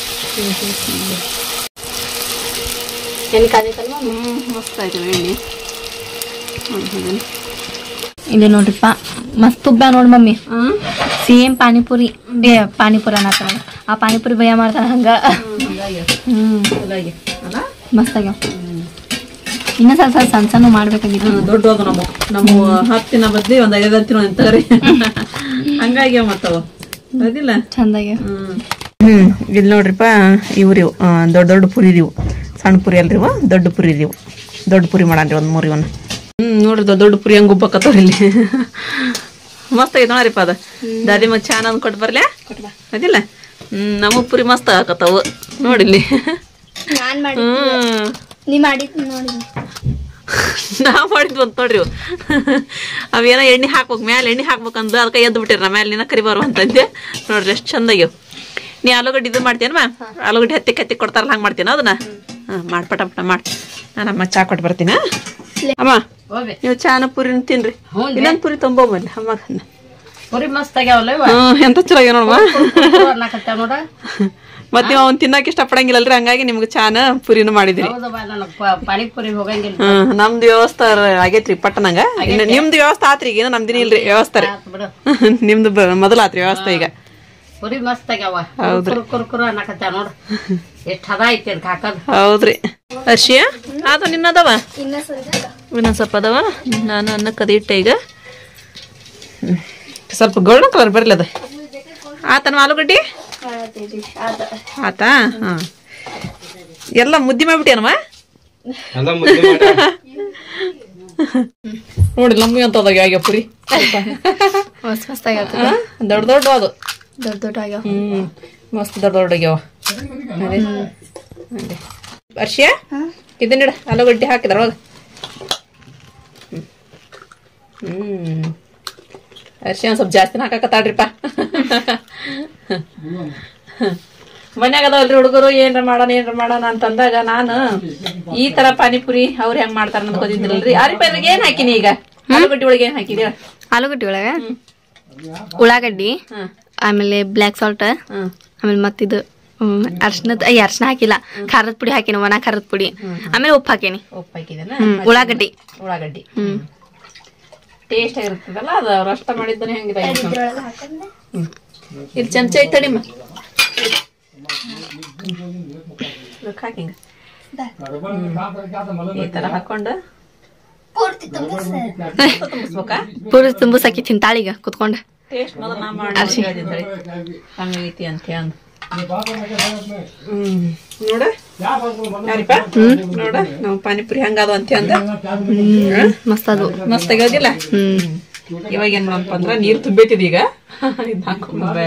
Speaker 3: ಎಣ್ಣೆ ಕಾದೈತಲ್ವ
Speaker 1: ಹ್ಞೂ ಮಸ್ತ್ ಆಯ್ತು ಎಣ್ಣೆ ಹ್ಞೂ
Speaker 3: ಇಲ್ಲಿ ನೋಡ್ರಿಪ್ಪ ಮಸ್ತ್ ತುಬ್ಬ ನೋಡ್ ಮಮ್ಮಿ
Speaker 1: ಹ್ಞೂ
Speaker 3: ಸೇಮ್ ಪಾನಿಪುರಿ ಏ ಪಾನಿಪುರಿ ಅನ್ನತ್ತ ಆ ಪಾನಿಪುರಿ ಭಯ ಮಾಡ್ತಾರ ಹಂಗ ಹ್ಮ್
Speaker 1: ಅಲ್ಲ
Speaker 3: ಮಸ್ತ್ ಆಗ್ಯಾವ ಇನ್ನ ಸ್ವಲ್ಪ ಸ್ವಲ್ಪ ಸಣ್ಣ ಸಣ್ಣ ಮಾಡ್ಬೇಕಾಗಿತ್ತು
Speaker 1: ದೊಡ್ಡವಾಗ ನಮ್ಮ ನಮ್ಮ ಹತ್ತು ದಿನ ಬದ್ಲಿ ಒಂದ್ ಐದಾರು ತಿನ್ನ ನಿಂತವ್ರಿ ಹಂಗಾಗಿ ಮತ್ತವ ಅದಿಲ್ಲ
Speaker 3: ಚಂದ ಆಗ್ಯಾವ
Speaker 1: ಹ್ಮ್ ಹ್ಮ್ ಇಲ್ಲಿ ನೋಡ್ರಿಪ್ಪ ಇವ್ರಿ ಇವು ಆ, ದೊಡ್ಡ ದೊಡ್ಡ ಪುರಿ ಇವು ಸಣ್ಣ ಪುರಿ ಅಲ್ರಿ ಇವು ದೊಡ್ಡ ಪುರಿ ಇವು ದೊಡ್ಡ ಪುರಿ ಮಾಡಾನ್ರಿ ಒಂದ್ ಮೂರು ಇವನ್ನ ಹ್ಮ್ ನೋಡ್ರಿ ದೊಡ್ಡ ದೊಡ್ಡ ಪುರಿ ಹಂಗ ಉಬ್ಬಕತ್ತವ್ರಿ ಇಲ್ಲಿ ಮಸ್ತ್ ಐತೆ ನೋಡ್ರಿಪ್ಪ ಅದ ದಾದಿ ಮಗ ಚಾನ್ ಅಂದ್ ಕೊಟ್ಟು ಬರ್ಲೆ ಅದಿಲ್ಲ ಹ್ಮ್ ನಮಗ್ ಪುರಿ ಮಸ್ತ್ ಆಗಕತ್ತವು ನೋಡಿಲ್ಲಿ
Speaker 3: ನಾನ್ ಮಾಡಿ
Speaker 1: ಹ್ಮ್
Speaker 3: ನೀ ಮಾಡಿದ್ ನೋಡಿ
Speaker 1: ನಾ ಮಾಡಿದ್ವು ಅಂತ ನೋಡ್ರಿ ಇವು. ಅವೇನೋ ಎಣ್ಣೆ ಹಾಕ್ಬೇಕು ಮ್ಯಾಲೆ ಎಣ್ಣೆ ಹಾಕ್ಬೇಕಂದು ಅದಕ್ಕೆ ಎದ್ದು ಬಿಟ್ಟಿರ ನಾ ಮ್ಯಾಲೆ ನಿನ್ನ ಕರಿಬಾರು ಅಂತಂದೆ ನೋಡ್ರಿ ಎಷ್ಟು ಚಂದ ಆಗ್ಯಾವ ನೀ ಆಲೂಗಡ್ಡೆ ಇದು ಮಾಡ್ತೇನಮ್ಮ ಆಲೂಗಡ್ಡೆ ಹತ್ತಿ ಕತ್ತಿ ಕೊಡ್ತಾರಲ್ಲ ಹಂಗೆ ಮಾಡ್ತೀನ ಅದನ್ನ ಹಾಂ ಮಾಡಿ ಪಟ ಪಟ ಮಾಡಿ ನಾನು ಅಮ್ಮ ಚಾ ಕೊಟ್ಟು ಬರ್ತೀನ ಅಮ್ಮ
Speaker 4: ಹೋಗ್ಬೇ
Speaker 1: ನೀವು ಚಾನ ಪುರಿನ ತಿನ್ರಿ
Speaker 4: ಹ್ಞೂ
Speaker 1: ಇನ್ನೊಂದು ಪುರಿ ತೊಂಬೋಬಲ್ಲ ಅಮ್ಮ
Speaker 4: ಪುರಿ ಮಸ್ತ್ ಆಗ್ಯಾವಲ್ಲ ಇವ
Speaker 1: ಹ್ಮ್ ಎಂತ ಚಲೋ ಆಗ್ಯಾವ ನೋಡಮ್ಮ
Speaker 4: ಅನ್ನಕತ್ತಾವ ನೋಡ
Speaker 1: ಮತ್ತೆ ನೀವು ಅವ್ನ್ ತಿನ್ನಕ್ ಇಷ್ಟಪಡಂಗಿಲ್ಲಲ್ರಿ ಹಂಗಾಗಿ ನಿಮ್ಗೆ ಚಾನ ಪುರಿನು ಮಾಡಿದ್ರಿ
Speaker 4: ಹೌದವ್ವ ನನಗ್ ಪಾನಿಪುರಿ ಹೋಗಂಗಿಲ್ಲ
Speaker 1: ಹ್ಮ್ ನಮ್ದು ವ್ಯವಸ್ಥೆ ಆಗೇತ್ರಿ ಪಟ್ಟಣಂಗ ಇನ್ನು ನಿಮ್ದು ವ್ಯವಸ್ಥೆ ಆತ್ರಿ ಈಗ ಇನ್ನು ನಮ್ದಿನ ಇಲ್ರಿ ವ್ಯವಸ್ಥೆ ರೀ
Speaker 4: ಆತ್ ಬಿಡು
Speaker 1: ನಿಮ್ದು ಬ- ಮೊದಲ ಆತ್ರಿ ವ್ಯವಸ್ಥೆ ಈಗ
Speaker 4: ಪುರಿ ಮಸ್ತ್ ಆಗ್ಯಾವ ಕುರು ಕುರು ಕುರು ಅನ್ನಕತ್ತಾವ ನೋಡು ಎಷ್ಟ್ ಹದ ಐತಿ ಅದಕ್ಕೆ ಹಾಕೋದು
Speaker 1: ಹೌದ್ರಿ ಅರ್ಶಿಯ ಅದು ನಿನ್ನದವ ಇನ್ನೊಂದ್ ಸ್ವಲ್ಪ ಅದಾವ ನಾನು ಅನ್ನ ಕದಿಟ್ಟೆ ಈಗ ಹ್ಮ್. ಸ್ವಲ್ಪ ಗೋಲ್ಡನ್ ಕಲರ್ ಬರ್ಲಿ ಅದ ಆತನ ಆಲೂಗಡ್ಡಿ ಆತಾ ಹಾ ಎಲ್ಲ ಮುದ್ದಿ ಮಾಡ್ಬಿಟ್ಟಿಯನವ
Speaker 2: ಎಲ್ಲ ಮುದ್ದೆ ಮಾಡ್ಯಾರ.
Speaker 1: ನೋಡಿ ಲಂಬಿ ಅಂತ ಅದಾಗ ಆಗ್ಯಾವ ಪುರಿ
Speaker 3: ಮಸ್ತ್ ಮಸ್ತ್ ಆಗತ್ತ
Speaker 1: ದೊಡ್ಡ ದೊಡ್ಡ ಅದು
Speaker 3: ದೊಡ್ಡ ದೊಡ್ಡ ಆಗ್ಯಾವ
Speaker 1: ಹ್ಮ್ ಮಸ್ತ್ ದೊಡ್ಡ ದೊಡ್ಡ ಆಗ್ಯಾವ ಅದೇ ಅದೇ ಅರ್ಶಿಯ ಇದನ್ನಿಡ ಆಲೂಗಡ್ಡೆ ಹಾಕಿದ್ರ ಒಳಗ ಹ್ಮ್ ಅರ್ಶಿಯ ಒಂದ್ ಸ್ವಲ್ಪ ಜಾಸ್ತಿನ ಹಾಕಕತ್ತಾಳ್ರಿಪ್ಪ ಮನ್ಯಾಗ ಅದಾವಲ್ರಿ ಹುಡುಗರು ಏನ್ರ ಮಾಡೋಣ ಏನ್ರ ಮಾಡೋಣ ಅಂತಂದಾಗ ನಾನು ಈ ತರ ಪಾನಿಪುರಿ ಅವ್ರು ಹೆಂಗ್ ಮಾಡ್ತಾರ ಅಂತ ಗೊತ್ತಿದ್ರಲ್ರಿ ಆರಿಪ ಇದ್ರಾಗ ಏನ್ ಹಾಕಿನಿ ಈಗ ಆಲೂಗಡ್ಡೆ ಒಳಗೆ ಏನ್ ಹಾಕಿದ್ಯಾ
Speaker 3: ಆಲೂಗಡ್ಡೆ ಒಳಗ ಉಳ್ಳಾಗಡ್ಡಿ
Speaker 1: ಹ್ಮ್
Speaker 3: ಆಮೇಲೆ ಬ್ಲ್ಯಾಕ್ ಸಾಲ್ಟ್
Speaker 1: ಹ್ಮ್
Speaker 3: ಆಮೇಲೆ ಮತ್ತಿದು ಅರ್ಶನದ ಐ ಅರ್ಶನ ಹಾಕಿಲ್ಲ ಖಾರದ ಪುಡಿ ಹಾಕಿನಿ ಒಣ ಖಾರದ ಪುಡಿ ಆಮೇಲೆ ಉಪ್ಪು ಹಾಕೀನಿ
Speaker 1: ಉಪ್ಪು ಹಾಕಿದೇನ
Speaker 3: ಹ್ಮ್ ಉಳ್ಳಾಗಡ್ಡಿ
Speaker 1: ಉಳ್ಳಾಗಡ್ಡಿ
Speaker 3: ಹ್ಮ್
Speaker 1: ಟೇಸ್ಟ್ ಆಗಿರ್ತದಲ್ಲ ಅದು ರಷ್ಟ ಮಾಡಿದ್ದಾನೆ ಹೆಂಗಿದೆ ಹ್ಮ್. ಇಲ್ಲಿ ಚಮಚ ಐತೆ ತಡಿಮ್ಮ ಇದಕ್ಕೆ ಹಾಕಿ ಹಿಂಗ. ಹ್ಮ್. ಈ ತರ ಹಾಕೊಂಡು ತುಂಬಿಸ್ಬೇಕಾ
Speaker 3: ಪೂರ ತುಂಬಿಸಾಕಿ ತಿಂತಾಳೀಗ ಕುತ್ಕೊಂಡು
Speaker 1: ಟೇಸ್ಟ್ ಮೊದಲು ನಾ ಮಾಡಿ ಹೇಳಿದ್ರಿ ಹಂಗೈತಿ ಅಂತ ಅಂದ್ ಹ್ಮ್ ನೋಡ ಯಾರಿಪ್ಪ ನೋಡ ನಾವು ಪಾನಿಪುರಿ ಹಂಗಾದ ಅಂತ ಅಂದ
Speaker 3: ಮಸ್ತ್ ಅದು
Speaker 1: ಮಸ್ತ್ ಆಗ್ಯಾವದಿಲ್ಲ
Speaker 3: ಹ್ಮ್
Speaker 1: ಇವಾಗ ಏನ್ ಮಾಡಪ್ಪ ಅಂದ್ರ ನೀರ್ ತುಂಬೈತಿದ್ ಈಗ ಇದ್ ಹಾಕೊಂಡ್ಬೆ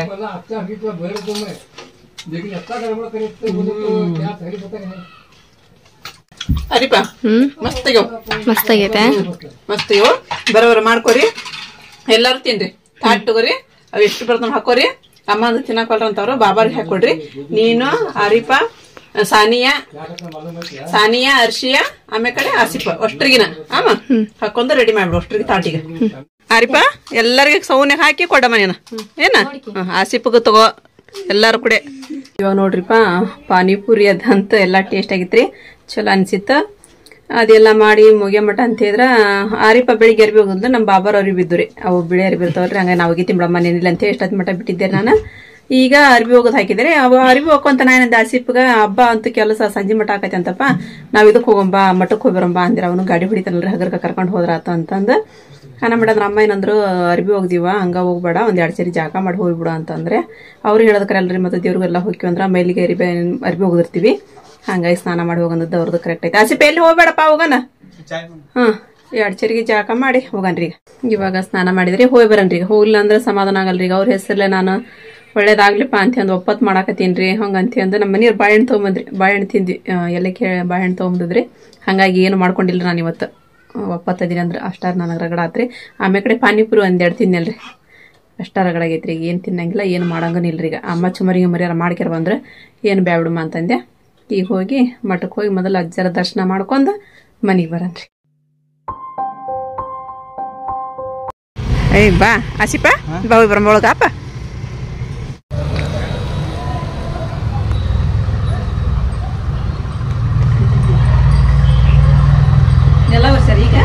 Speaker 1: ಅರಿಪ
Speaker 3: ಹ್ಮ್
Speaker 1: ಮಸ್ತ್ ಆಗ್ಯಾವ
Speaker 3: ಮಸ್ತ್ ಆಗೈತೆ
Speaker 1: ಮಸ್ತ್ ಇವು ಬರೋಬರ ಮಾಡ್ಕೊರಿ ಎಲ್ಲಾರು ತಿನ್ರಿ ತಾಟ್ ತಗೋರಿ ಅವ್ ಎಷ್ಟು ಬರ್ತಾವ ಹಾಕೋರಿ ಅಮ್ಮ ಅದು ತಿನ್ನಕೊಳ್ರ ಅಂತವ್ರು ಬಾಬಾರಿಗೆ ಹಾಕೊಡ್ರಿ ನೀನು ಆರಿಪ ಸಾನಿಯಾ ಸಾನಿಯಾ ಅರ್ಶಿಯಾ ಆಮೇಲೆ ಕಡೆ ಆಸಿಫ ಅಷ್ಟ್ರಿಗಿನ ಆಮ ಹಾಕೊಂಡ್ ರೆಡಿ ಮಾಡ್ಬಿಡು ಅಷ್ಟ್ರಿಗೆ ತಾಟಿಗೆ ಆರಿಪ ಎಲ್ಲರಿಗೆ ಸೌನ್ಯಾಗ ಹಾಕಿ ಕೊಡ ಮನೇನ ಏನ ಹ್ಮ್, ಆಸಿಫ್ಗೂ ತಗೋ ಎಲ್ಲಾರು ಕೂಡ ಇವಾಗ ನೋಡ್ರಿಪ್ಪ ಪಾನಿಪುರಿ ಅದಂತ ಎಲ್ಲಾ ಟೇಸ್ಟ್ ಆಗಿತ್ರಿ ಚಲೋ ಅನ್ಸಿತ್ತ ಅದೆಲ್ಲ ಮಾಡಿ ಮುಗಿಯ ಮಟ ಅಂತ ಹೇಳಿದ್ರ ಆರಿಪ ಬೆಳಿಗ್ಗೆ ಅರ್ಬಿ ಹೋಗುದು ನಮ್ಮ ಬಾಬಾರ್ ಅರ್ಬಿ ಬಿದ್ದು ರೀ ಅವು ಬಿಳಿ ಅರ್ಬಿ ಇರ್ತಾವಲ್ರಿ ಹಂಗ ನಾವು ತಿಂಬಿಡಮ್ಮ ನೆನಿಲ್ಲ ಅಂತ ಎಷ್ಟೊತ್ತು ಮಟ ಬಿಟ್ಟಿದ್ದೆ ನಾನು ಈಗ ಅರ್ಬಿ ಹೋಗೋದು ಹಾಕಿದ್ರೆ ಅವ ಅರ್ಬಿ ಹೋಗ್ಕೊಂತ ನಾನು ದಾಸಿಪ್ಗ ಹಬ್ಬ ಅಂತ ಕೆಲಸ ಸಂಜೆ ಮಟ ಆಕೈತೆ ಅಂತಪ್ಪ ನಾವ್ ಇದಕ್ ಹೋಗಂಬ ಮಠಕ್ ಹೋಗ್ಬರಂಬ ಅಂದಿರ ಅವನು ಗಾಡಿ ಹೊಡಿತಾನಲ್ರಿ ಹಗರ್ಕ ಕರ್ಕೊಂಡು ಹೋದ್ರಾತ ಅಂತಂದು ಅನ್ನ ಮಾಡದ್ರ ಅಮ್ಮ ಏನಂದ್ರು ಅರ್ಬಿ ಹೋಗ್ದಿವ ಹಂಗ ಹೋಗ್ಬೇಡ ಒಂದ್ ಎರಡ್ ಸರಿ ಜಾಗ ಮಾಡಿ ಹೋಗ್ಬಿಡು ಅಂತಂದ್ರೆ ಅವ್ರು ಹೇಳದಕ್ರಲ್ರಿ ಮತ್ತೆ ದೇವ್ರಿಗೆಲ್ಲ ಹೋಗ್ತೀವಿ ಅಂದ್ರ ಮೈಲಿಗೆ ಅರಿಬಿ ಅರ್ಬಿ ಹೋಗಿರ್ತೀವಿ ಹಂಗಾಗಿ ಸ್ನಾನ ಮಾಡಿ ಹೋಗಂದದ್ದು ಅವ್ರದ್ದು ಕರೆಕ್ಟ್ ಐತೆ ಆಸಿಪ ಎಲ್ಲಿ ಹೋಗ್ಬೇಡಪ್ಪ ಹೋಗಣ ಹ್ಮ್ ಎರಡ್ ಚರಿಗೆ ಜಾಕ ಮಾಡಿ ಹೋಗನ್ರಿ ಈಗ ಇವಾಗ ಸ್ನಾನ ಮಾಡಿದ್ರಿ ಹೋಗಿ ಬರನ್ರಿ ಈಗ ಹೋಗ್ಲಿಲ್ಲ ಅಂದ್ರೆ ಸಮಾಧಾನ ಆಗಲ್ರಿ ಈಗ ಅವ್ರ ಹೆಸರಲ್ಲೇ ನಾನು ಒಳ್ಳೇದಾಗ್ಲಿಪ್ಪ ಅಂತ ಅಂದ್ ಒಪ್ಪತ್ ಮಾಡಾಕತ್ತೀನ್ರಿ ಹಂಗ ಅಂತ ಅಂದ್ ನಮ್ಮ ಮನೆಯವ್ರು ಬಾಳೆಹಣ್ಣು ತೊಗೊಂಬಂದ್ರಿ ಬಾಳೆಹಣ್ಣು ತಿಂದ್ವಿ ಎಲ್ಲ ಕೇ ಬಾಳೆಹಣ್ಣು ತೊಗೊಂಬಂದಿದ್ರಿ ಹಂಗಾಗಿ ಏನು ಮಾಡ್ಕೊಂಡಿಲ್ಲ ನಾನು ಇವತ್ತು ಒಪ್ಪತ್ತದಿನ ಅಂದ್ರೆ ಅಷ್ಟಾರ ನನಗೆ ರಗಡ ಆತ್ರಿ ಆಮೇಲೆ ಕಡೆ ಪಾನಿಪುರಿ ಒಂದೆರಡು ತಿನ್ನಲ್ರಿ ಅಷ್ಟ ರಗಡ ಆಗೈತ್ರಿ ಈಗ ಏನು ತಿನ್ನಂಗಿಲ್ಲ ಏನು ಮಾಡಂಗನ ಇಲ್ರಿ ಈಗ ಅಮ್ಮ ಚುಮರಿಗೆ ಮರಿಯಾರ ಮಾಡ್ಕ್ಯಾರ ಬಂದ್ರೆ ಏನು ಬ್ಯಾಬಿಡಮ್ಮ ಅಂತಂದೆ ಈಗ ಹೋಗಿ ಮಠಕ್ಕೆ ಹೋಗಿ ಮೊದಲು ಅಜ್ಜರ ದರ್ಶನ ಮಾಡ್ಕೊಂಡು ಮನೆಗೆ ಬರನ್ರಿ ಏಯ್ ಬಾ ಆಸಿಪ ಬಾ ಹೋಗಿ ಬರಮ್ಮ ಒಳಗ ಅಪ್ಪ ಎಲ್ಲ ಸರ್ ಈಗ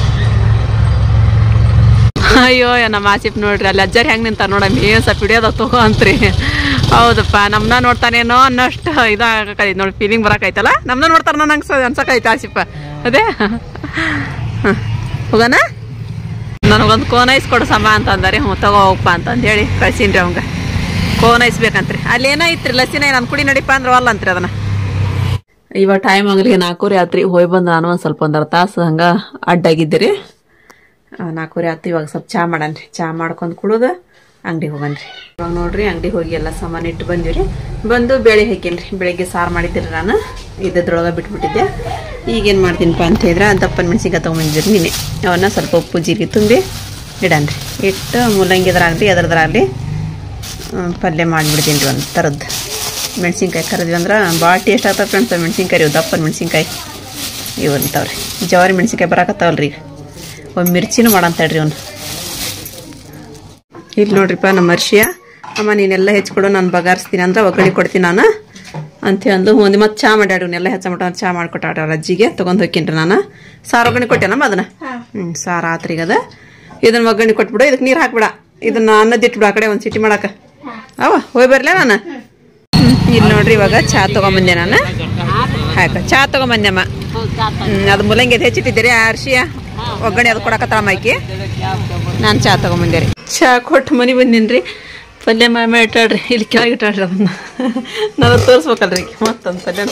Speaker 1: ಅಯ್ಯೋ ನಮ್ಮ ಆಸಿಪ್ ನೋಡ್ರಿ ಅಲ್ಲಿ ಅಜ್ಜರ್ ಹೆಂಗ್ ನಿಂತಾರ ನೋಡಮ್ಮ ಏನ್ ಸ್ವಲ್ಪ ಹಿಡಿಯೋದ ತಗೋ ಅಂತ್ರಿ ಹೌದಪ್ಪ ನಮ್ನ ನೋಡ್ತಾನೇನೋ ಅನ್ನೋಷ್ಟು ಇದಾಗೈತಿ ನೋಡಿ ಫೀಲಿಂಗ್ ಬರಾಕೈತಲ್ಲ ನಮ್ನ ನೋಡ್ತಾರ ನಂಗೆ ಅನ್ಸಕೈತೆ ಆಸಿಪ್ಪ ಅದೇ ಹ. ಹೋಗೋಣ ನನಗೊಂದು ಕೋನ್ ಐಸ್ ಕೊಡು ಸಮ ಅಂತಂದಾರೆ ಹ್ಞೂ ತಗೋ ಹೋಗಪ್ಪ ಅಂತಂದು ಹೇಳಿ ಕಳ್ಸೀನ್ರಿ ಅವಂಗ ಕೋನ್ ಐಸ್ ಬೇಕಂತ್ರಿ ಅಲ್ಲಿ ಏನೋ ಐತ್ರಿ ಲಸಿನ ನಾನು ಕುಡಿ ನಡಿಪ ಅಂದ್ರೆ ಅಲ್ಲ ಅಂತ್ರಿ ಅದನ್ನ ಇವಾಗ ಟೈಮ್ ಆಗಲಿ ನಾಲ್ಕೂರಿ ಆತ್ರಿ ಹೋಗಿ ಬಂದು ನಾನು ಒಂದು ಸ್ವಲ್ಪ ಒಂದರ ತಾಸು ಹಂಗ ಅಡ್ಡಾಗಿದ್ದೆ ರೀ ನಾಲ್ಕೂರಿ ಆತು ಇವಾಗ ಸ್ವಲ್ಪ ಚಾ ಮಾಡನ್ರಿ ಚಾ ಮಾಡ್ಕೊಂಡು ಕುಡಿದು ಅಂಗಡಿಗೆ ಹೋಗನ್ರಿ ಇವಾಗ ನೋಡ್ರಿ ಅಂಗಡಿಗೆ ಹೋಗಿ ಎಲ್ಲ ಸಾಮಾನು ಇಟ್ಟು ಬಂದಿವ್ರಿ ಬಂದು ಬೇಳೆ ಹಾಕೇನ್ರಿ ಬೆಳಿಗ್ಗೆ ಸಾರು ಮಾಡಿದ್ರಿ ನಾನು ಇದ್ದದ್ರೊಳಗೆ ಬಿಟ್ಬಿಟ್ಟಿದ್ದೆ ಈಗೇನು ಮಾಡ್ತೀನಿಪ್ಪ ಅಂತ ಹೇಳಿದ್ರೆ ದಪ್ಪನ ಮೆಣಸಿನ್ಕಾಯಿ ತೊಗೊಂಬಂದಿದ್ರಿ ನಿನ್ನೆ ಅವನ್ನ ಸ್ವಲ್ಪ ಉಪ್ಪು ಜೀರಿಗೆ ತುಂಬಿ ಇಡನ್ರಿ ಇಟ್ಟು ಮುಲ್ಲಂಗಿದ್ರಾಗಲಿ ಅದ್ರದ್ರಾಗಲಿ ಪಲ್ಯ ಮಾಡಿಬಿಡ್ತೀನಿ ರೀ ಒಂದು ಥರದ್ದು ಮೆಣಸಿನ್ಕಾಯಿ ಕರೆದ್ವಿ ಅಂದ್ರೆ ಭಾಳ ಟೇಸ್ಟ್ ಆಗ್ತದೆ ಫ್ರೆಂಡ್ಸ್ ಮೆಣಸಿನ್ಕಾಯಿ ಇವು ದಪ್ಪನ ಮೆಣಸಿನ್ಕಾಯಿ ಇವು ಅಂತಾವ್ರಿ ಜವಾರಿ ಮೆಣಸಿನ್ಕಾಯಿ ಬರಾಕತ್ತಾವಲ್ರಿ ಈಗ ಒಂದು ಮಿರ್ಚಿನೂ ಮಾಡಂತಾಳ್ರಿ ಅವ್ನು ಇಲ್ಲಿ ನೋಡ್ರಿಪ್ಪ ನಮ್ಮ ಅರ್ಶಿಯ ಅಮ್ಮ ನೀನೆಲ್ಲ ಹೆಚ್ಚಿಕೊಡು ನಾನು ಬಗಾರಿಸ್ತೀನಿ ಅಂದ್ರೆ ಒಗ್ಗರಣೆ ಕೊಡ್ತೀನಿ ನಾನು ಅಂತ ಅಂದು ಒಂದು ಮತ್ತೆ ಚಾ ಮಾಡ್ಯಾಡಿ ಇವನ್ನೆಲ್ಲ ಹೆಚ್ಚ ಚಾ ಮಾಡ್ಕೊಟ್ಟಾಡ ಅವ್ರ ಅಜ್ಜಿಗೆ ತೊಗೊಂಡು ಹೋಗ್ತೀನಿ ನಾನು ಸಾರು ಒಗ್ಗರಣೆ ಕೊಟ್ಟೆನಮ್ಮ ಅದನ್ನ ಹ್ಞೂ ಸಾರು ಆತ್ರೀಗ ಅದ ಇದನ್ನ ಒಗ್ಗರಣೆ ಕೊಟ್ಬಿಡು ಇದಕ್ಕೆ ನೀರು ಹಾಕ್ಬಿಡ ಇದನ್ನ ಅನ್ನದ ಇಟ್ಬಿಡು ಆ ಕಡೆ ಒಂದು ಸಿಟಿ ಮಾಡಕ್ಕೆ ಅವ ಹೋಗಿ ಬರ್ಲೇ ನಾನು ಇಲ್ಲಿ ನೋಡ್ರಿ ಇವಾಗ ಚಾ ತೊಗೊಂಬಂದೆ ನಾನು ಆಯ್ತು ಚಾ ತೊಗೊಂಬಂದೆಮ್ಮ ಹ್ಮ್, ಅದು ಮುಲ್ಲಂಗಿ ಅದು ಹೆಚ್ಚಿಟ್ಟಿದ್ದೀರಿ ಆ ಅರ್ಶಿಯ ಒಗ್ಗರಣೆ ಅದು ಕೊಡಕತ್ತಾಳ ಮೈಕಿ ನಾನು ಚಾ ತೊಗೊಂಬಂದೆ ರೀ ಚಾ ಕೊಟ್ಟು ಮನೆ ಬಂದೀನಿ ಪಲ್ಯ ಮಾಮ ಇಟ್ಟಾಡ್ರಿ ಇಲ್ಲಿ ಕೆಳಗೆ ಇಟ್ಟಾಡ್ರಿ ಅದನ್ನ ನಾನು ತೋರಿಸ್ಬೇಕಲ್ರಿ ಮತ್ತೊಂದು ಪಲ್ಯ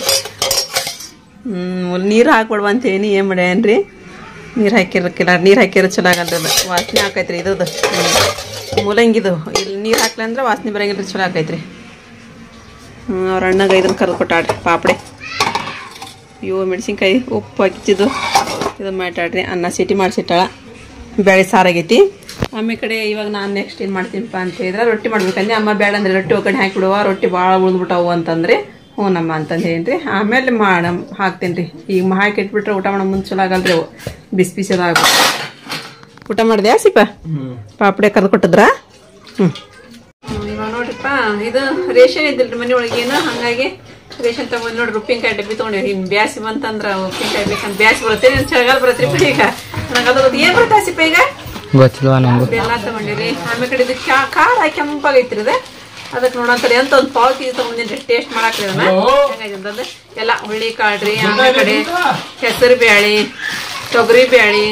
Speaker 1: ಹ್ಞೂ ನೀರು ಹಾಕ್ಬಿಡ್ವ ಅಂತ ಏನಿ ಏನು ಮಾಡ್ಯಾನ್ರಿ ನೀರು ಹಾಕಿರಕ್ಕಿಲ್ಲ ನೀರು ಹಾಕಿರೋ ಚಲೋ ಆಗಲ್ರಿ ಅದು ವಾಸನೆ ಆಕೈತ್ರಿ ಇದ್ರದ್ದು ಹ್ಮ್. ಮೂಲಂಗಿದು ಇಲ್ಲಿ ನೀರು ಹಾಕ್ಲಿ ಅಂದ್ರೆ ವಾಸನೆ ಬರಂಗಿಲ್ಲ ಚಲೋ ಆಕೈತ್ರಿ ಹ್ಞೂ ಅವ್ರ ಅಣ್ಣಗೆ ಇದನ್ನು ಕರೆದು ಕೊಟ್ಟಾಡ್ರಿ ಪಾಪಡೆ ಇವು ಮೆಣಸಿನ್ಕಾಯಿ ಉಪ್ಪು ಹಾಕಿದ್ದು ಇದು ಮಾಡಿಟ್ಟಾಡ್ರಿ ಅನ್ನ ಸಿಟಿ ಮಾಡಿಸಿಟ್ಟಾಳ ಬೇಳೆ ಸಾರಾಗೈತಿ ಆಮೇಲೆ ಕಡೆ ಇವಾಗ ನಾನು ನೆಕ್ಸ್ಟ್ ಏನು ಮಾಡ್ತೀನಿಪ್ಪ ಅಂತ ಹೇಳಿದ್ರೆ ರೊಟ್ಟಿ ಮಾಡ್ಬೇಕಂದ್ರೆ ಅಮ್ಮ ಬೇಡ ಅಂದ್ರೆ ರೊಟ್ಟಿ ಒಗ್ಗರಣೆ ಹಾಕಿಬಿಡುವ ರೊಟ್ಟಿ ಭಾಳ ಉಳಿದ್ಬಿಟ್ಟವು ಅಂತಂದ್ರೆ ಹ್ಞೂ ನಮ್ಮ ಅಂತಂದು ಹೇಳಿರಿ ಆಮೇಲೆ ಮಾಡ ಹಾಕ್ತೀನಿ ರೀ ಈಗ ಹಾಕಿ ಇಟ್ಬಿಟ್ರೆ ಊಟ ಮಾಡೋ ಮುಂದೆ ಚಲೋ ಆಗಲ್ರಿ ಅವು ಬಿಸಿ ಬಿಸಿ ಅದಾಗ ಊಟ ಮಾಡಿದೆ ಸಿಪ್ಪ ಪಾಪಡೆ ಕರೆದು ಕೊಟ್ಟಿದ್ರಾ ಹ್ಞೂ ಇವಾಗ ನೋಡ್ರಿಪ್ಪ ಇದು ರೇಷನ್ ಇದ್ದಿಲ್ರಿ ಮನೆ ಒಳಗೆ ಏನು ಹಂಗಾಗಿ ರೇಷನ್ ತಗೊಂಡ್ ನೋಡ್ರಿ ಉಪ್ಪಿನಕಾಯಿ ಡಬ್ಬಿ ತಗೊಂಡಿರಿ ಇನ್ ಬ್ಯಾಸಿ ಬಂತಂದ್ರ ಉಪ್ಪಿನಕಾಯಿ ಬೇಕಂತ ಬ್ಯಾಸಿ ಬರುತ್ತೆ ಇನ್ ಚಳಿಗಾಲ ಬರತ್ರಿಪ್ಪ ಈಗ ನನಗೆ ಅದ್ರ ಏನ್ ಬರುತ್ತೆ ಸಿಪ್ಪ ಈಗ
Speaker 2: ಗೊತ್ತಿಲ್ವಾ ನಂಗೂ
Speaker 1: ಬೆಲ್ಲ ತಗೊಂಡಿರಿ ಆಮೇಲೆ ಕಡೆ ಇದು ಚಾ ಖಾರ ಕೆಂಪಾಗೈತ್ರಿ ಇದು ಅದಕ್ಕೆ ನೋಡಂತಾರೆ ಅಂತ ಒಂದು ಪಾವ್ ಕೆಜಿ ತಗೊಂಡಿನ್ರಿ ಟೇಸ್ಟ್ ಮಾಡಾಕ್ರಿ ಅದನ್ನ ಹೆಂಗೈತೆ ಅಂತಂದ್ರೆ ಎಲ್ಲ ಹುಳ್ಳಿ ಕಾಳ್ರಿ ಆಮೇಲೆ ಕಡೆ ಹೆಸರು ಬ್ಯಾಳಿ ತೊಗರಿ ಬ್ಯಾಳಿ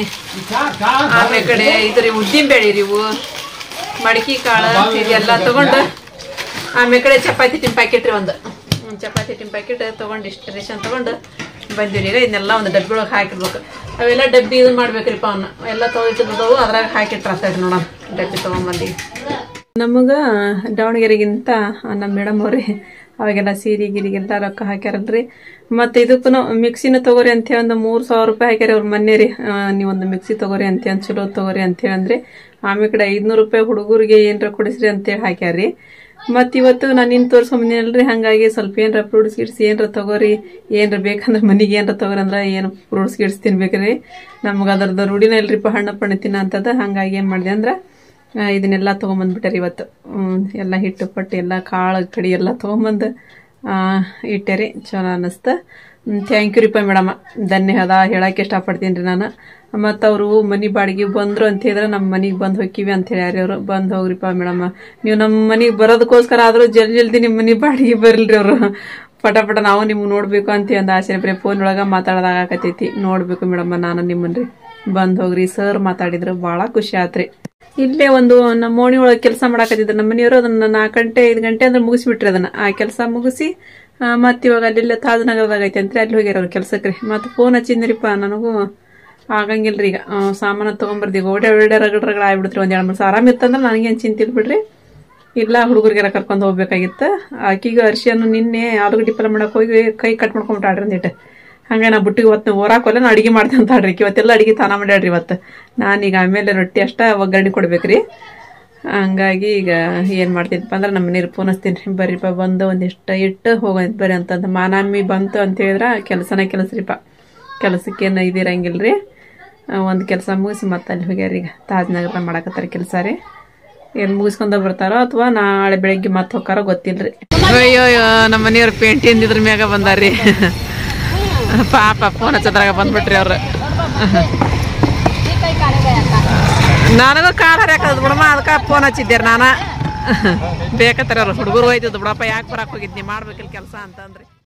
Speaker 1: ಆಮೇಲೆ ಕಡೆ ಇದ್ರಿ ಉದ್ದಿನ ಬ್ಯಾಳಿ ರೀ ಇವು ಮಡಕಿ ಕಾಳು ಇದೆಲ್ಲ ತಗೊಂಡು ಆಮೇಲೆ ಕಡೆ ಚಪಾತಿ ಟಿನ್ ಪ್ಯಾಕೆಟ್ ರೀ ಒಂದು ಹ್ಮ್, ಚಪಾತಿ ಟಿನ್ ಪ್ಯಾಕೆಟ್ ತಗೊಂಡು ಇಷ್ಟು ರೇಷನ್ ತಗೊಂಡು ಬಂದಿರಿ ಈಗ ಇದನ್ನೆಲ್ಲ ಒಂದು ಡಬ್ಬಿ ಒಳಗೆ ಹಾಕಿರ್ಬೇಕು ಅವೆಲ್ಲ ಡಬ್ಬಿ ಇದು ಮಾಡ್ಬೇಕ್ರಿಪ್ಪ ಅವನ್ನ ಎಲ್ಲ ತೊಗೊಳ್ತಿದ್ದವು ಅದ್ರಾಗ ಹಾಕಿಟ್ರಾಗ್ತೈತಿ ನೋಡೋಣ ಡಬ್ಬಿ ತೊಗೊಂಬಂದಿವಿ ನಮಗೆ ದಾವಣಗೆರೆಗಿಂತ ನಮ್ಮ ಮೇಡಮ್ ಅವ್ರಿ ಅವಾಗೆಲ್ಲ ಸೀರೆ ಗಿರಿಗೆಲ್ಲ ರೊಕ್ಕ ಹಾಕ್ಯಾರಲ್ರಿ ಮತ್ತೆ ಇದಕ್ಕೂ ಮಿಕ್ಸಿನ ತಗೋರಿ ಅಂತ ಹೇಳಿ ಒಂದು ಮೂರು ಸಾವಿರ ರೂಪಾಯಿ ಹಾಕ್ಯಾರ ಅವ್ರ ಮೊನ್ನೆ ರೀ ಆ, ನೀವೊಂದು ಮಿಕ್ಸಿ ತಗೋರಿ ಅಂತ ಹೇಳಿ ಚಲೋ ತಗೋರಿ ಅಂತ ಹೇಳಿ ಅಂದ್ರೆ ಆಮೇಲೆ ಕಡೆ ಐದ್ನೂರು ರೂಪಾಯಿ ಹುಡುಗರಿಗೆ ಏನ್ರ ಕೊಡಿಸ್ರಿ ಅಂತೇಳಿ ಹಾಕ್ಯಾರ್ರಿ ಮತ್ ಇವತ್ತು ನಾನು ನಿನ್ ತೋರ್ಸ್ಕೊಂಬಂದಿನಲ್ರಿ ಹಂಗಾಗಿ ಸ್ವಲ್ಪ ಏನ್ರ ಫ್ರೂಟ್ಸ್ ಗಿಡ್ಸ್ ಏನ್ರ ತಗೋರಿ ಏನ್ರ ಬೇಕಂದ್ರೆ ಮನಿಗೆ ಏನ್ರ ತಗೋರಿ ಅಂದ್ರ ಏನು ಫ್ರೂಟ್ಸ್ ಗಿಡ್ಸ್ ತಿನ್ಬೇಕ್ರಿ ನಮ್ಗ ಅದ್ರದ್ದು ರೂಢಿನ ಇಲ್ರಿಪ್ಪ ಹಣ್ಣು ಪಣ್ಣು ತಿನ್ನ ಅಂತದ ಹಂಗಾಗಿ ಏನ್ ಮಾಡಿದೆ ಅಂದ್ರ ಆ, ಇದನ್ನೆಲ್ಲ ತೊಗೊಂಬಂದ್ಬಿಟ್ಟಾರೆ ಇವತ್ತು ಹ್ಮ್, ಎಲ್ಲ ಹಿಟ್ಟು ಪಟ್ಟು ಎಲ್ಲ ಕಾಳು ಕಡಿ ಎಲ್ಲ ತೊಗೊಂಬಂದು ಇಟ್ಟೇರಿ ಚಲೋ ಅನ್ನಿಸ್ತ ಥ್ಯಾಂಕ್ ಯು ರೀಪ ಮೇಡಮ್ ಧನ್ಯವಾದ ಹೇಳಕ್ಕೆ ಇಷ್ಟಪಡ್ತೀನಿ ರೀ ನಾನು ಮತ್ತು ಅವರು ಮನೆ ಬಾಡಿಗೆ ಬಂದ್ರು ಅಂತ ಹೇಳಿದ್ರೆ ನಮ್ಮ ಮನೆಗೆ ಬಂದು ಹೋಗಿವಿ ಅಂತ ಹೇಳ್ಯಾರಿ ಅವರು ಬಂದು ಹೋಗ್ರಿಪ್ಪ ಮೇಡಮ್ ನೀವು ನಮ್ಮ ಮನೆಗೆ ಬರೋದಕ್ಕೋಸ್ಕರ ಆದರೂ ಜಲ್ದಿ ಜಲ್ದಿ ನಿಮ್ಮ ಮನೆ ಬಾಡಿಗೆ ಬರಲ್ರಿ ಅವರು ಪಟ ಪಟ ನಾವು ನಿಮ್ಗೆ ನೋಡ್ಬೇಕು ಅಂತ ಒಂದು ಆಸೆ ಬರೀ ಫೋನ್ ಒಳಗೆ ಮಾತಾಡೋದಾಗ ಆಕತೈತಿ ನೋಡ್ಬೇಕು ಮೇಡಮ್ ನಾನು ನಿಮ್ಮನ್ರಿ ಬಂದ್ ಹೋಗ್ರಿ ಸರ್ ಮಾತಾಡಿದ್ರು ಭಾಳ ಖುಷಿ ಆತ್ರಿ ಇಲ್ಲೇ ಒಂದು ನಮ್ಮ ಓಣಿ ಒಳಗೆ ಕೆಲಸ ಮಾಡಾಕತ್ತಿದ್ರು ನಮ್ಮ ಮನೆಯವರು ಅದನ್ನ ನಾಲ್ಕು ಗಂಟೆ ಐದು ಗಂಟೆ ಅಂದ್ರೆ ಮುಗಿಸ್ಬಿಟ್ರಿ ಅದನ್ನ ಆ ಕೆಲಸ ಮುಗಿಸಿ ಮತ್ತೆ ಇವಾಗ ಅಲ್ಲೆಲ್ಲ ತಾಜನಗರದಾಗ ಐತೆ ಅಂತ ಅಲ್ಲಿ ಹೋಗ್ಯಾರ ಅವ್ರ ಕೆಲ್ಸಕ್ಕೆ ರೀ ಮತ್ತೆ ಫೋನ್ ಹಚ್ಚಿದ್ರಿಪ್ಪ ನನಗೂ ಆಗಂಗಿಲ್ರಿ ಈಗ ಆ, ಸಾಮಾನು ತೊಗೊಂಬರ್ದಿ ಓಡೆ ಓಡೆ ರಗಡ್ ರಗಡ್ ಆಗ್ಬಿಡ್ತ್ರಿ ಒಂದ್ ಎರಡು ಮೂರು ಸಾವಿರ ಆರಾಮ್ ಇತ್ತಂದ್ರೆ ನನಗೇನು ಚಿಂತಿಲ್ ಬಿಡ್ರಿ ಇಲ್ಲ ಹುಡುಗರಿಗೆಲ್ಲ ಕರ್ಕೊಂಡು ಹೋಗ್ಬೇಕಾಗಿತ್ತು ಆಕಿಗೆ ಅರ್ಶಿಯನ್ನು ನಿನ್ನೆ ಆಲೂಗಡ್ಡೆ ಪಲ್ಯ ಮಾಡಕ್ ಹೋಗಿ ಕೈ ಕಟ್ ಮಾಡ್ಕೊಂಬಿಟ್ಟಾಡ್ರಿ ಅಂದಿಟ್ಟು ಹಂಗೆ ನಾ ಬುಟ್ಟಿಗೆ ಇವತ್ತು ಓರಾಕೊಲ್ಲ ನಾ ಅಡಿಗೆ ಮಾಡ್ತೀನಿ ಅಂತ ಆಡ್ರಿ ಇವತ್ತೆಲ್ಲ ಅಡಿಗೆ ತಾನ ಮಾಡ್ಯಾಡ್ರಿ ಇವತ್ತು ನಾನೀಗ ಆಮೇಲೆ ರೊಟ್ಟಿ ಅಷ್ಟ ಒಗ್ಗರಣೆ ಕೊಡ್ಬೇಕ್ರಿ ಹಂಗಾಗಿ ಈಗ ಏನು ಮಾಡ್ತೀನಪ್ಪ ಅಂದ್ರೆ ನಮ್ಮ ನೀರು ಪೋನಿಸ್ತೀನಿ ರೀ ಬರ್ರಿಪ್ಪ ಬಂದು ಒಂದಿಷ್ಟು ಇಟ್ಟು ಹೋಗೋದು ಬರ್ರಿ ಅಂತಂದು ಮಾನಾಮಿ ಬಂತು ಅಂತ ಹೇಳಿದ್ರೆ ಕೆಲಸನ ಕೆಲಸ್ರಿಪ್ಪ ಕೆಲಸಕ್ಕೇನು ಇದಿರಂಗಿಲ್ರಿ ಒಂದು ಕೆಲಸ ಮುಗಿಸಿ ಮತ್ತೆ ಅಲ್ಲಿ ಹೋಗ್ಯಾರ ಈಗ ತಾಜ್ನಗರ ಮಾಡಕತ್ತಾರ ಕೆಲಸ ರೀ ಏನು ಮುಗಿಸ್ಕೊಂಡ ಬರ್ತಾರೋ ಅಥವಾ ನಾಳೆ ಬೆಳಗ್ಗೆ ಮತ್ತೆ ಹೋಗಾರೋ ಗೊತ್ತಿಲ್ರಿ ಅಯ್ಯೋ ಅಯ್ಯೋ ನಮ್ಮ ಮನೆಯವ್ರು ಪೇಂಟಿ ಅಂದಿದ್ರ ಮ್ಯಾಗ ಬಂದಾರ್ರಿ ಪಾಪ ಫೋನ್ ಹಚ್ಚದ್ರಾಗ ಬಂದ್ಬಿಟ್ರಿ ಅವ್ರು ನನಗೂ ಕಾಲ್ ಹರಿಯಾಕದ್ ಬಿಡಮ್ಮ ಅದಕ್ಕೆ ಫೋನ್ ಹಚ್ಚಿದ್ದೇರಿ ನಾನು ಬೇಕತ್ತಾರ ಅವ್ರು ಹುಡುಗರು ಹೋಯ್ತಿದ್ದು ಬಿಡಪ್ಪ ಯಾಕೆ ಬರಕ್ಕೆ ಹೋಗಿದ್ನಿ ಮಾಡ್ಬೇಕಿಲ್ಲ ಕೆಲಸ ಅಂತಂದ್ರಿ